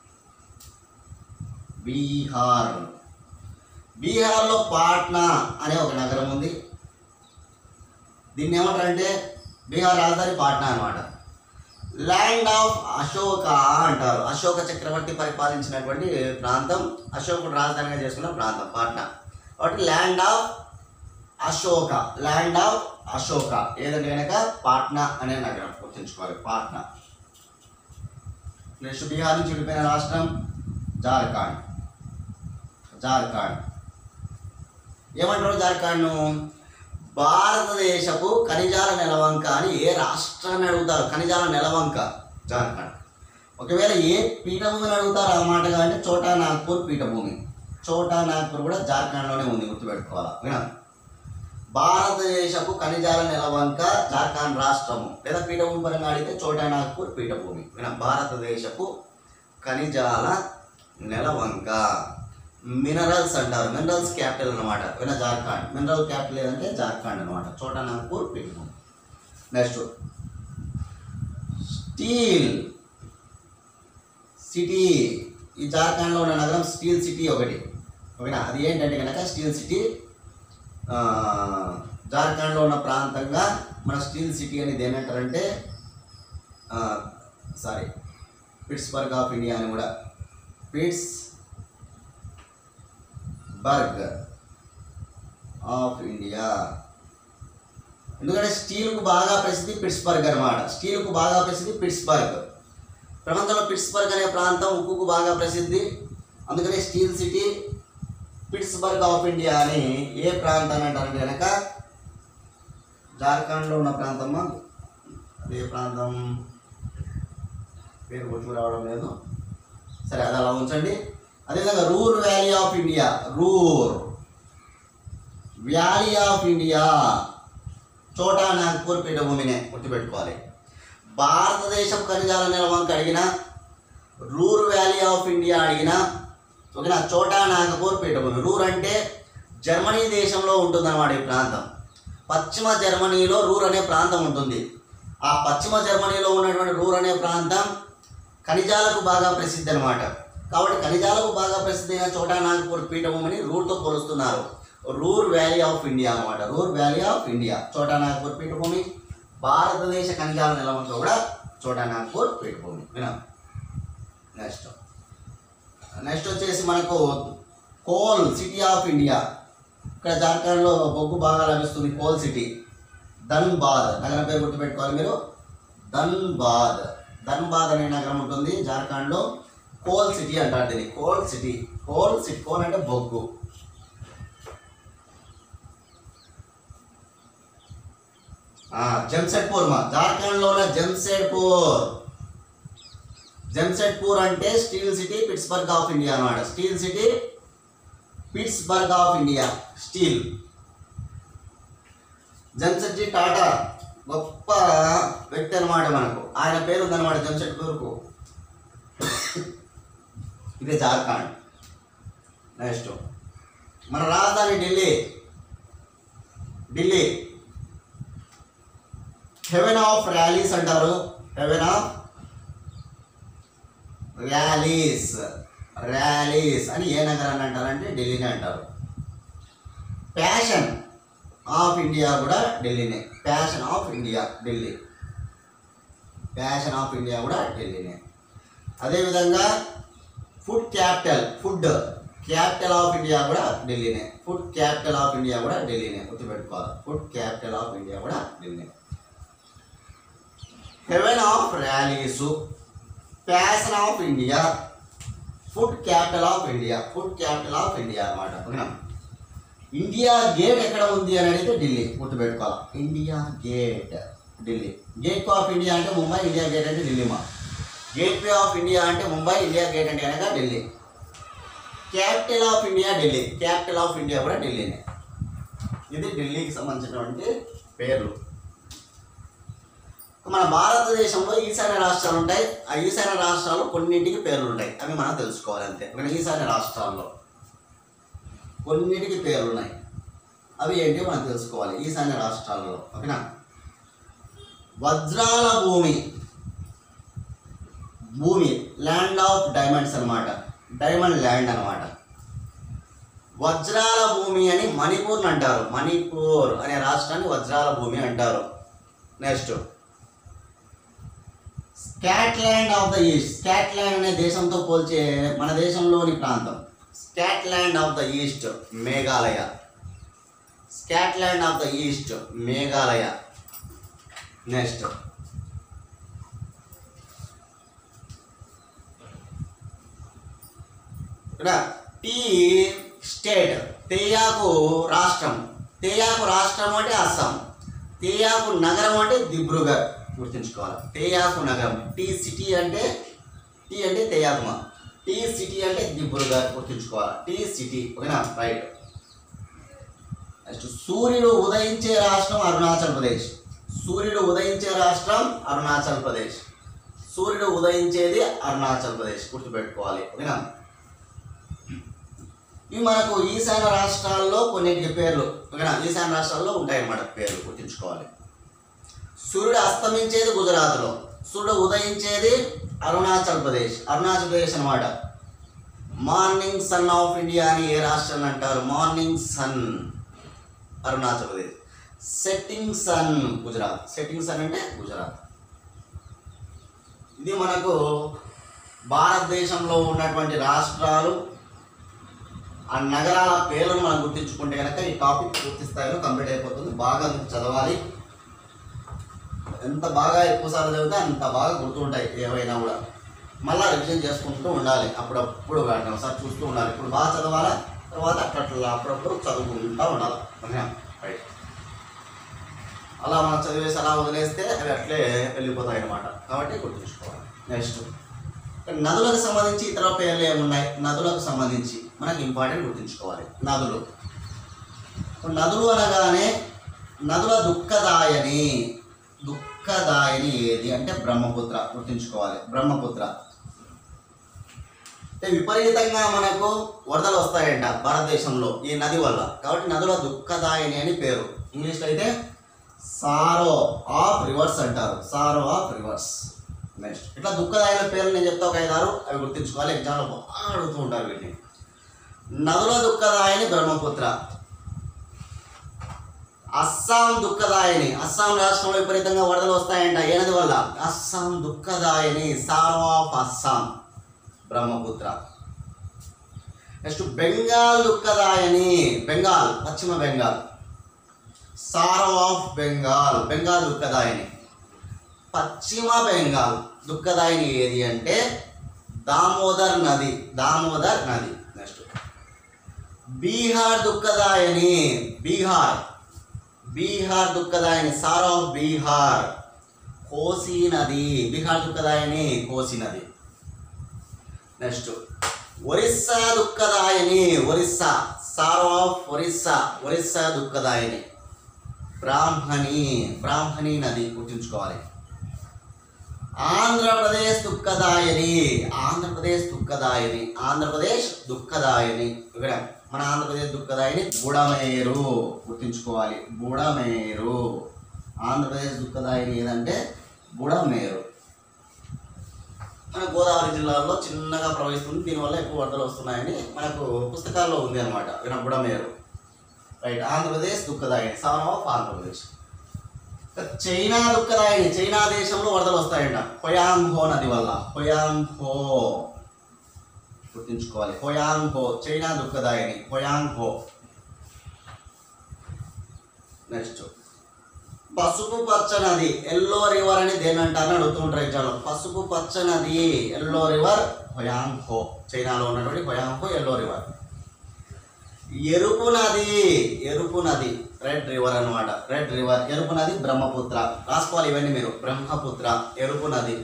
బీహార్ బీహార్లో పాట్నా అనే ఒక నగరం ఉంది దీన్ని ఏమంటారంటే బీహార్ రాజధాని పాట్నా అన్నమాట ల్యాండ్ ఆఫ్ అశోక అంటారు అశోక చక్రవర్తి పరిపాలించినటువంటి ప్రాంతం అశోకుడు రాజధానిగా చేసుకున్న ప్రాంతం పాట్నా కాబట్టి land of Ashoka land of Ashoka ఏదంటే కనుక పాట్నా అనే నగరం గుర్తుంచుకోవాలి పాట్నా నెక్స్ట్ బీహార్ నుంచి విడిపోయిన రాష్ట్రం జార్ఖండ్ జార్ఖండ్ ఏమంటారు జార్ఖండ్ను భారతదేశపు ఖనిజాల నెలవంక అని ఏ రాష్ట్రాన్ని అడుగుతారు ఖనిజాల నెలవంక జార్ఖండ్ ఒకవేళ ఏ పీఠభూమిని అడుగుతారు ఆ మాటగా అంటే చోటా నాగ్పూర్ పీఠభూమి చోటా నాగ్పూర్ కూడా జార్ఖండ్లోనే ఉంది గుర్తుపెట్టుకోవాలా వినా భారతదేశపు ఖనిజాల నెలవంక జార్ఖండ్ రాష్ట్రము లేదా పీఠభూమి పరంగా అడిగితే చోటా నాగ్పూర్ పీఠభూమి వినా భారతదేశపు ఖనిజాల నెలవంక మినరల్స్ అంటారు మినరల్స్ క్యాపిటల్ అనమాట విన జార్ఖండ్ మినరల్ క్యాపిటల్ ఏదంటే జార్ఖండ్ అనమాట చోటా నాగ్పూర్ పీఠభూమి నెక్స్ట్ స్టీల్ సిటీ ఈ జార్ఖండ్లో ఉన్న నగరం స్టీల్ సిటీ ఒకటి ఓకేనా అది ఏంటంటే కనుక స్టీల్ సిటీ ఆ, జార్ఖండ్లో ఉన్న ప్రాంతంగా మన స్టీల్ సిటీ అనేది ఏమంటారంటే సారీ పిట్స్బర్గ్ ఆఫ్ ఇండియా అని కూడా పిట్స్ బర్గ్ ఆఫ్ ఇండియా ఎందుకంటే స్టీల్కు బాగా ప్రసిద్ధి పిట్స్బర్గ్ అనమాట స్టీల్కు బాగా ప్రసిద్ధి పిట్స్బర్గ్ ప్రపంచంలో పిట్స్బర్గ్ అనే ప్రాంతం ఉక్కుకు బాగా ప్రసిద్ధి అందుకనే steel city Pittsburgh of India అని ఏ ప్రాంతాన్ని అంటారంటే కనుక జార్ఖండ్లో ఉన్న ప్రాంతమా అది ఏ ప్రాంతం పేరు గుర్తుకు రావడం లేదు సరే అది అలా ఉంచండి అదేవిధంగా Ruhr valley of India Ruhr valley of India Chota Nagpur పీఠభూమినే గుర్తుపెట్టుకోవాలి భారతదేశం ఖనిజాల నిలవంక అడిగిన రూర్ వ్యాలీ ఆఫ్ ఇండియా అడిగిన ఓకేనా చోటా నాగపూర్ పీఠభూమి రూర్ అంటే జర్మనీ దేశంలో ఉంటుందన్నమాట ఈ ప్రాంతం పశ్చిమ జర్మనీలో రూర్ అనే ప్రాంతం ఉంటుంది ఆ పశ్చిమ జర్మనీలో ఉన్నటువంటి రూర్ అనే ప్రాంతం ఖనిజాలకు బాగా ప్రసిద్ధి అనమాట కాబట్టి ఖనిజాలకు బాగా ప్రసిద్ధి అయిన చోటా నాగపూర్ పీఠభూమిని రూర్తో పోలుస్తున్నారు రూర్ వ్యాలీ ఆఫ్ ఇండియా అన్నమాట రూర్ వ్యాలీ ఆఫ్ ఇండియా చోటా నాగపూర్ పీఠభూమి భారతదేశ ఖనిజాల నిలవంక కూడా చోటా నాగపూర్ పీఠభూమి వినా నెక్స్ట్ నెక్స్ట్ వచ్చేసి మనకు కోల్ సిటీ ఆఫ్ ఇండియా ఇక్కడ జార్ఖండ్లో బొగ్గు బాగా లభిస్తుంది కోల్ సిటీ ధన్బాద్ నగరం పేరు గుర్తుపెట్టుకోవాలి మీరు ధన్బాద్ ధన్బాద్ అనే నగరం ఉంటుంది జార్ఖండ్లో కోల్ సిటీ అంటారు దీన్ని coal city coal city coal అంటే బొగ్గు ఆ, జంషెడ్పూర్ మా జార్ఖండ్లో ఉన్న జంషెడ్పూర్ జంషెడ్పూర్ అంటే steel city Pittsburgh of India అన్నమాట steel city Pittsburgh of India steel Jamshedji Tata గొప్ప వ్యక్తి అనమాట మనకు ఆయన పేరు ఉందన్నమాట జంషెడ్పూర్కు ఇది జార్ఖండ్ నెక్స్ట్ మన రాజధాని Delhi Delhi heaven of rallies అంటారు హెవెన్ ఆఫ్ ర్యాలీస్ ర్యాలీస్ అని ఏ నగరాన్ని అంటారంటే ఢిల్లీని అంటారు ప్యాషన్ ఆఫ్ ఇండియా కూడా ఢిల్లీనే passion of India Delhi passion of India కూడా ఢిల్లీనే అదేవిధంగా food capital food capital of India కూడా ఢిల్లీనే ఫుడ్ క్యాపిటల్ ఆఫ్ ఇండియా కూడా ఢిల్లీనే గుర్తుపెట్టుకోవాలి ఫుడ్ క్యాపిటల్ ఆఫ్ ఇండియా కూడా ఢిల్లీనే heaven of rallies passion of India food capital of India food capital of India అనమాట ఓకేనా ఇండియా గేట్ ఎక్కడ ఉంది అని అడిగితే ఢిల్లీ గుర్తుపెట్టుకోవాలి India gate Delhi gate of India అంటే ముంబై ఇండియా గేట్ అంటే ఢిల్లీ మా గేట్ వే ఆఫ్ ఇండియా అంటే ముంబై ఇండియా గేట్ అంటే కనుక Delhi capital of India Delhi capital of India కూడా ఢిల్లీనే ఇది ఢిల్లీకి సంబంధించినటువంటి పేర్లు మన భారతదేశంలో ఈశాన్య రాష్ట్రాలు ఉంటాయి ఆ ఈశాన్య రాష్ట్రాలు కొన్నింటికి పేర్లు ఉంటాయి అవి మనం తెలుసుకోవాలి అంతే ఇక్కడ ఈశాన్య రాష్ట్రాల్లో కొన్నింటికి పేర్లు ఉన్నాయి అవి ఏంటి మనం తెలుసుకోవాలి ఈశాన్య రాష్ట్రాలలో ఓకేనా వజ్రాల భూమి భూమి ల్యాండ్ ఆఫ్ డైమండ్స్ అన్నమాట డైమండ్ ల్యాండ్ అన్నమాట వజ్రాల భూమి అని మణిపూర్ని అంటారు మణిపూర్ అనే రాష్ట్రాన్ని వజ్రాల భూమి అంటారు next Scotland of the east Scotland అనే దేశంతో పోల్చే మన దేశంలోని ప్రాంతం Scotland of the east Meghalaya Scotland of the east Meghalaya next ఇక్కడ టీ స్టేట్ తేయాకు రాష్ట్రం తేయాకు రాష్ట్రం అంటే అస్సాం తేయాకు నగరం అంటే దిబ్రుగఢ్ గుర్తుంచుకోవాలి తేయాకు నగరం టీ సిటీ అంటే టీ అంటే తేయాకుమా టీ సిటీ అంటే దిబ్రుగఢ్ గుర్తుంచుకోవాలి టీ సిటీ ఓకేనా రైట్ నెక్స్ట్ సూర్యుడు ఉదయించే రాష్ట్రం అరుణాచల్ ప్రదేశ్ సూర్యుడు ఉదయించే రాష్ట్రం అరుణాచల్ ప్రదేశ్ సూర్యుడు ఉదయించేది అరుణాచల్ ప్రదేశ్ గుర్తుపెట్టుకోవాలి ఓకేనా ఇవి మనకు ఈశాన్య రాష్ట్రాల్లో కొన్నింటికి పేర్లు ఓకేనా ఈశాన్య రాష్ట్రాల్లో ఉంటాయన్నమాట పేర్లు గుర్తుంచుకోవాలి సూర్యుడు అస్తమించేది గుజరాత్లో సూర్యుడు ఉదయించేది అరుణాచల్ ప్రదేశ్ అరుణాచల్ ప్రదేశ్ అనమాట మార్నింగ్ సన్ ఆఫ్ ఇండియా అని ఏ రాష్ట్రాన్ని అంటారు morning sun Arunachal Pradesh setting sun Gujarat setting sun అంటే గుజరాత్ ఇది మనకు భారతదేశంలో ఉన్నటువంటి రాష్ట్రాలు ఆ నగరాల పేర్లను మనం గుర్తించుకుంటే కనుక ఈ టాపిక్ పూర్తి స్థాయిలో కంప్లీట్ అయిపోతుంది బాగా మీరు చదవాలి ఎంత బాగా ఎక్కువసార్లు చదివితే అంత బాగా గుర్తుంటాయి ఏవైనా కూడా మళ్ళీ రివిజన్ చేసుకుంటూ ఉండాలి అప్పుడప్పుడు వాటిని ఒకసారి చూస్తూ ఉండాలి ఇప్పుడు బాగా చదవాలా తర్వాత అట్లా అప్పుడప్పుడు చదువుకుంటూ ఉండాలి ఓకేనా రైట్ అలా మనం చదివేసి అలా వదిలేస్తే అవి అట్లే వెళ్ళిపోతాయి అన్నమాట కాబట్టి గుర్తుంచుకోవాలి నెక్స్ట్ నదులకు సంబంధించి ఇతర పేర్లు ఏమున్నాయి నదులకు సంబంధించి మనకి ఇంపార్టెంట్ గుర్తుంచుకోవాలి నదులు ఇప్పుడు నదులు అనగానే నదుల దుఃఖదాయని దుఃఖదాయని ఏది అంటే బ్రహ్మపుత్ర గుర్తుంచుకోవాలి బ్రహ్మపుత్ర అంటే విపరీతంగా మనకు వరదలు వస్తాయంట భారతదేశంలో ఈ నది వల్ల కాబట్టి నదుల దుఃఖదాయని అని పేరు ఇంగ్లీష్లో అయితే సారో ఆఫ్ రివర్స్ అంటారు సారో ఆఫ్ రివర్స్ నెక్స్ట్ ఇట్లా దుఃఖదాయన పేర్లు నేను చెప్తా ఒక ఐదారు అవి గుర్తుంచుకోవాలి ఎగ్జామ్లో బాగా అడుగుతూ ఉంటారు వీటిని నదుల దుఃఖదాయని బ్రహ్మపుత్ర అస్సాం దుఃఖదాయని అస్సాం రాష్ట్రంలో విపరీతంగా వరదలు వస్తాయంట ఏ నది వల్ల అస్సాం దుఃఖదాయని sorrow of Assam Brahmaputra next Bengal దుఃఖదాయని బెంగాల్ పశ్చిమ బెంగాల్ సారో ఆఫ్ బెంగాల్ బెంగాల్ దుఃఖదాయని పశ్చిమ బెంగాల్ దుఃఖదాయిని ఏది అంటే దామోదర్ నది దామోదర్ నది నెక్స్ట్ బీహార్ దుఃఖదాయని బీహార్ బీహార్ దుఃఖదాయని సార్ ఆఫ్ బీహార్ కోసి నది బీహార్ దుఃఖదాయని కోసి నది నెక్స్ట్ ఒరిస్సా దుఃఖదాయని ఒరిస్సా సార్ ఆఫ్ ఒరిస్సా ఒరిస్సా దుఃఖదాయని బ్రాహ్మణి బ్రాహ్మణి నది గుర్తుంచుకోవాలి ఆంధ్రప్రదేశ్ దుఃఖదాయని ఆంధ్రప్రదేశ్ దుఃఖదాయని ఆంధ్రప్రదేశ్ దుఃఖదాయని ఇక్కడ మన ఆంధ్రప్రదేశ్ దుఃఖదాయని బుడమేరు గుర్తుంచుకోవాలి బుడమేరు ఆంధ్రప్రదేశ్ దుఃఖదాయని ఏదంటే బుడమేరు మన గోదావరి జిల్లాలో చిన్నగా ప్రవహిస్తుంది దీనివల్ల ఎక్కువ వరదలు వస్తున్నాయని మనకు పుస్తకాల్లో ఉంది అనమాట ఇక్కడ బుడమేరు రైట్ ఆంధ్రప్రదేశ్ దుఃఖదాయని సాన్ ఆఫ్ ఆంధ్రప్రదేశ్ చైనా దుఃఖదాయిని చైనా దేశంలో వరదలు వస్తాయంట హొయాంగ్హో నది వల్ల హొయాంగ్హో గుర్తుంచుకోవాలి హొయాంగ్హో చైనా దుఃఖదాయిని హొయాంగ్హో నెక్స్ట్ పసుపు పచ్చ నది ఎల్లో రివర్ అని దేని అంటారని అడుగుతుంటారు ఎగ్జామ్లో పసుపు పచ్చ నది ఎల్లో రివర్ హొయాంగ్హో చైనాలో ఉన్నటువంటి హొయాంగ్హో ఎల్లో రివర్ ఎరుపు నది ఎరుపు నది రెడ్ రివర్ అన్నమాట రెడ్ రివర్ ఎరుపు నది బ్రహ్మపుత్ర రాసుకోవాలి ఇవన్నీ మీరు బ్రహ్మపుత్ర ఎరుపు నది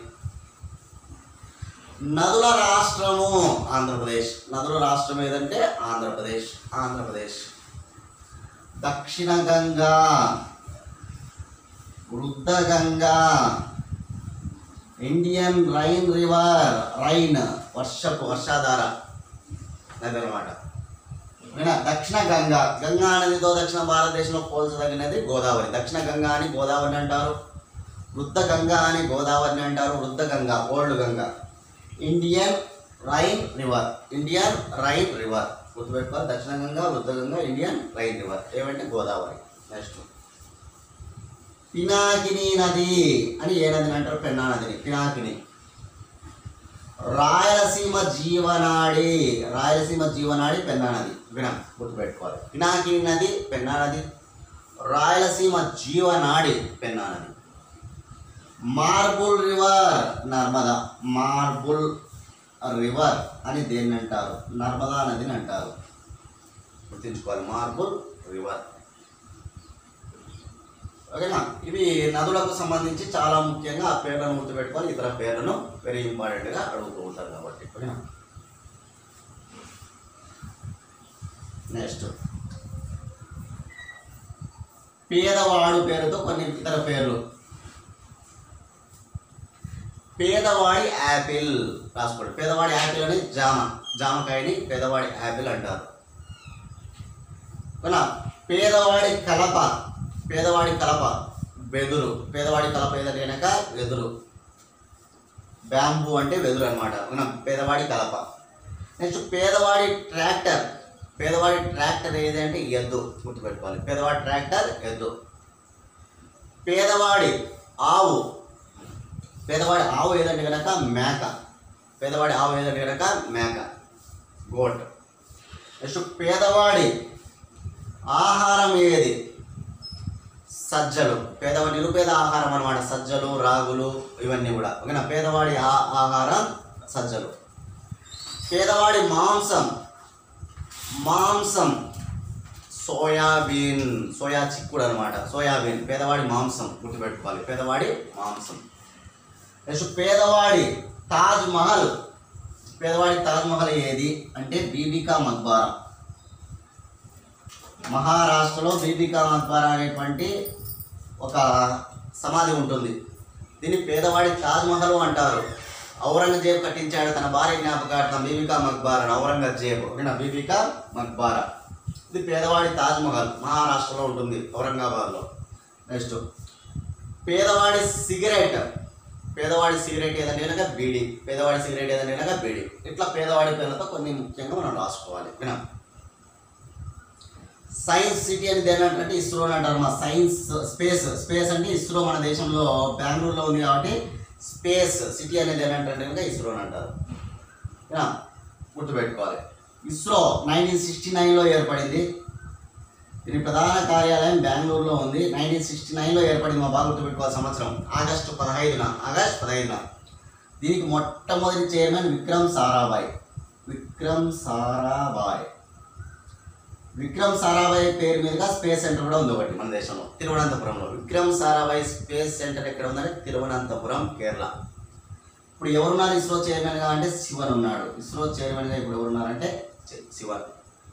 నదుల రాష్ట్రము ఆంధ్రప్రదేశ్ నదుల రాష్ట్రం ఏదంటే ఆంధ్రప్రదేశ్ ఆంధ్రప్రదేశ్ దక్షిణ గంగా వృద్ధ Ganga Indian Rhine river Rhine వర్షపు వర్షాధార నది అనమాట ఓకేనా దక్షిణ గంగా గంగా నదితో దక్షిణ భారతదేశంలో పోల్చదగినది గోదావరి దక్షిణ గంగా అని గోదావరిని అంటారు వృద్ధ గంగా అని గోదావరిని అంటారు వృద్ధ Ganga old Ganga Indian Rhine river Indian Rhine river గుర్తుపెట్టుకోవాలి దక్షిణ గంగా వృద్ధ గంగా ఇండియన్ రైన్ రివర్ ఏమంటే గోదావరి నెక్స్ట్ పినాకిని నది అని ఏ నదిని అంటారు పెన్నా నదిని పినాకిని రాయలసీమ జీవనాడి రాయలసీమ జీవనాడి పెన్నా నది వినం గుర్తుపెట్టుకోవాలి పినాకిని నది పెన్నా నది రాయలసీమ జీవనాడి పెన్నా నది marble river Narmada marble river అని దేన్ని అంటారు నర్మదా నదిని అంటారు గుర్తుంచుకోవాలి మార్బుల్ రివర్ ఓకేనా ఇవి నదులకు సంబంధించి చాలా ముఖ్యంగా ఆ పేర్లను గుర్తుపెట్టుకోవాలి ఇతర పేర్లను వెరీ ఇంపార్టెంట్గా అడుగుతూ ఉంటారు కాబట్టి ఓకేనా నెక్స్ట్ పేదవాడు పేరుతో కొన్ని ఇతర పేర్లు పేదవాడి యాపిల్ రాసుకోండి పేదవాడి యాపిల్ అని జామ జామకాయని పేదవాడి యాపిల్ అంటారు ఓకేనా పేదవాడి కలప పేదవాడి కలప వెదురు పేదవాడి కలప ఏదంటే కనుక వెదురు బ్యాంబూ అంటే వెదురు అనమాట ఓకేనా పేదవాడి కలప నెక్స్ట్ పేదవాడి ట్రాక్టర్ పేదవాడి ట్రాక్టర్ ఏదంటే ఎద్దు గుర్తుపెట్టుకోవాలి పేదవాడి ట్రాక్టర్ ఎద్దు పేదవాడి ఆవు పేదవాడి ఆవు ఏదంటే కనుక మేక పేదవాడి ఆవు ఏదంటే కనుక మేక గోట్ నెక్స్ట్ పేదవాడి ఆహారం ఏది సజ్జలు పేదవాడి నిరుపేద ఆహారం అనమాట సజ్జలు రాగులు ఇవన్నీ కూడా ఓకేనా పేదవాడి ఆ- ఆహారం సజ్జలు పేదవాడి మాంసం మాంసం సోయాబీన్ సోయా చిక్కుడు అనమాట సోయాబీన్ పేదవాడి మాంసం గుర్తుపెట్టుకోవాలి పేదవాడి మాంసం నెక్స్ట్ పేదవాడి తాజ్ మహల్ పేదవాడి తాజ్ మహల్ ఏది అంటే బీబికా మక్బారా మహారాష్ట్రలో బీబికా మక్బారా అనేటువంటి ఒక సమాధి ఉంటుంది దీన్ని పేదవాడి తాజ్ మహల్ అంటారు ఔరంగజేబ్ కట్టించాడు తన భార్య జ్ఞాపకార్థం బీబికా మక్బారా ఔరంగజేబ్ ఓకేనా బీబికా మక్బారా ఇది పేదవాడి తాజ్ మహల్ మహారాష్ట్రలో ఉంటుంది ఔరంగాబాద్లో నెక్స్ట్ పేదవాడి సిగరెట్ పేదవాడి సిగరెట్ ఏదంటే కనుక బీడి పేదవాడి సిగరెట్ ఏదంటే కనుక బీడి ఇట్లా పేదవాడి పేర్లతో కొన్ని ముఖ్యంగా మనం రాసుకోవాలి వినా సైన్స్ సిటీ అని దేని అంటే ఇస్రో అని అంటారు మా సైన్స్ స్పేస్ స్పేస్ అంటే ఇస్రో మన దేశంలో బెంగళూరులో ఉంది కాబట్టి స్పేస్ సిటీ అనేది ఏంటంటే కనుక ఇస్రో అని అంటారు ఓకేనా? గుర్తుపెట్టుకోవాలి ఇస్రో నైన్టీన్ సిక్స్టీ నైన్లో ఏర్పడింది దీని ప్రధాన కార్యాలయం బెంగళూరులో ఉంది నైన్టీన్ సిక్స్టీ నైన్లో ఏర్పడింది మా బాగా గుర్తుపెట్టుకోవాలి సంవత్సరం ఆగస్టు పదహైదున ఆగస్ట్ పదహైదున దీనికి మొట్టమొదటి చైర్మన్ విక్రమ్ సారాభాయ్ విక్రమ్ సారాభాయ్ విక్రమ్ సారాభాయ్ పేరు మీదుగా స్పేస్ సెంటర్ కూడా ఉంది ఒకటి మన దేశంలో తిరువనంతపురంలో విక్రమ్ సారాభాయ్ స్పేస్ సెంటర్ ఎక్కడ ఉందంటే తిరువనంతపురం కేరళ ఇప్పుడు ఎవరున్నారు ఇస్రో చైర్మన్గా అంటే శివన్ ఉన్నాడు ఇస్రో చైర్మన్గా ఇప్పుడు ఎవరున్నారంటే చి- శివన్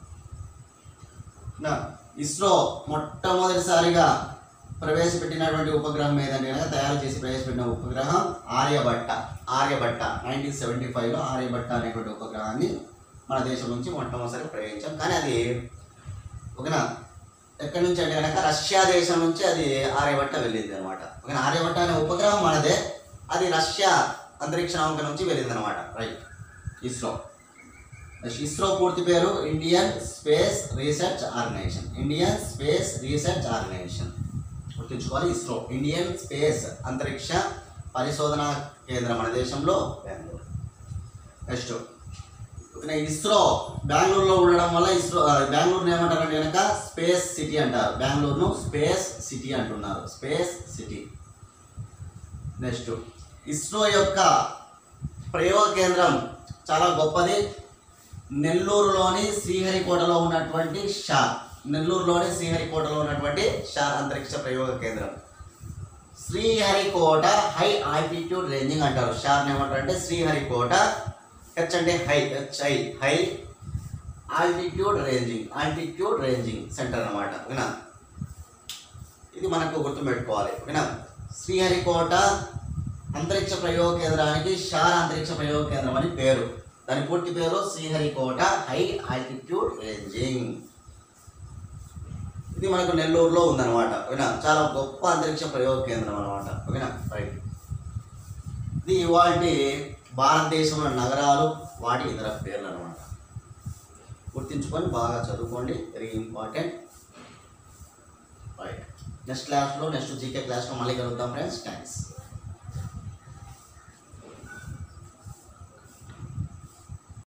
నా ఇస్రో మొట్టమొదటిసారిగా ప్రవేశపెట్టినటువంటి ఉపగ్రహం ఏదంటే కనుక తయారు చేసి ప్రవేశపెట్టిన ఉపగ్రహం ఆర్యభట్ట ఆర్యభట్ట నైన్టీన్ సెవెంటీ ఫైవ్లో ఆర్యభట్ట అనేటువంటి ఉపగ్రహాన్ని మన దేశం నుంచి మొట్టమొదటిసారి ప్రయోగించాం కానీ అది ఓకేనా ఎక్కడి నుంచి అంటే కనుక రష్యా దేశం నుంచి అది ఆర్యభట్ట వెళ్ళింది అనమాట ఓకేనా ఆర్యభట్ట అనే ఉపగ్రహం మనదే అది రష్యా అంతరిక్ష నౌక నుంచి వెళ్ళింది అనమాట రైట్ ఇస్రో ఇస్రో పూర్తి పేరు Indian space research organisation Indian space research organisation గుర్తుంచుకోవాలి ఇస్రో ఇండియన్ స్పేస్ అంతరిక్ష పరిశోధన కేంద్రం మన దేశంలో బెంగళూరు నెక్స్ట్ ఓకేనా ఇస్రో బెంగళూరులో ఉండడం వల్ల ఇస్రో ఆ, బెంగళూరుని ఏమంటారంటే కనుక స్పేస్ సిటీ అంటారు బెంగళూరును స్పేస్ సిటీ అంటున్నారు స్పేస్ సిటీ నెక్స్ట్ ఇస్రో యొక్క ప్రయోగ కేంద్రం చాలా గొప్పది నెల్లూరులోని శ్రీహరికోటలో ఉన్నటువంటి షార్ నెల్లూరులోని శ్రీహరికోటలో ఉన్నటువంటి షార్ అంతరిక్ష ప్రయోగ కేంద్రం శ్రీహరికోట హై ఆల్టిట్యూడ్ రేంజింగ్ అంటారు షార్ని ఏమంటారు అంటే శ్రీహరికోట హెచ్ అంటే high H I high altitude ranging altitude ranging centre అనమాట ఓకేనా ఇది మనకు గుర్తుపెట్టుకోవాలి ఓకేనా శ్రీహరికోట అంతరిక్ష ప్రయోగ కేంద్రానికి షార్ అంతరిక్ష ప్రయోగ కేంద్రం అని పేరు దాని పూర్తి పేరు శ్రీహరికోట హై ఆల్టిట్యూడ్ రేంజింగ్ ఇది మనకు నెల్లూరులో ఉందన్నమాట ఓకేనా చాలా గొప్ప అంతరిక్ష ప్రయోగ కేంద్రం అనమాట ఓకేనా రైట్ ఇది ఇవాటి భారతదేశంలో నగరాలు వాటి ఇతర పేర్లు అనమాట గుర్తించుకొని బాగా చదువుకోండి వెరీ ఇంపార్టెంట్ రైట్ నెక్స్ట్ క్లాస్లో నెక్స్ట్ జీకే క్లాస్లో మళ్ళీ కలుద్దాం ఫ్రెండ్స్ థ్యాంక్స్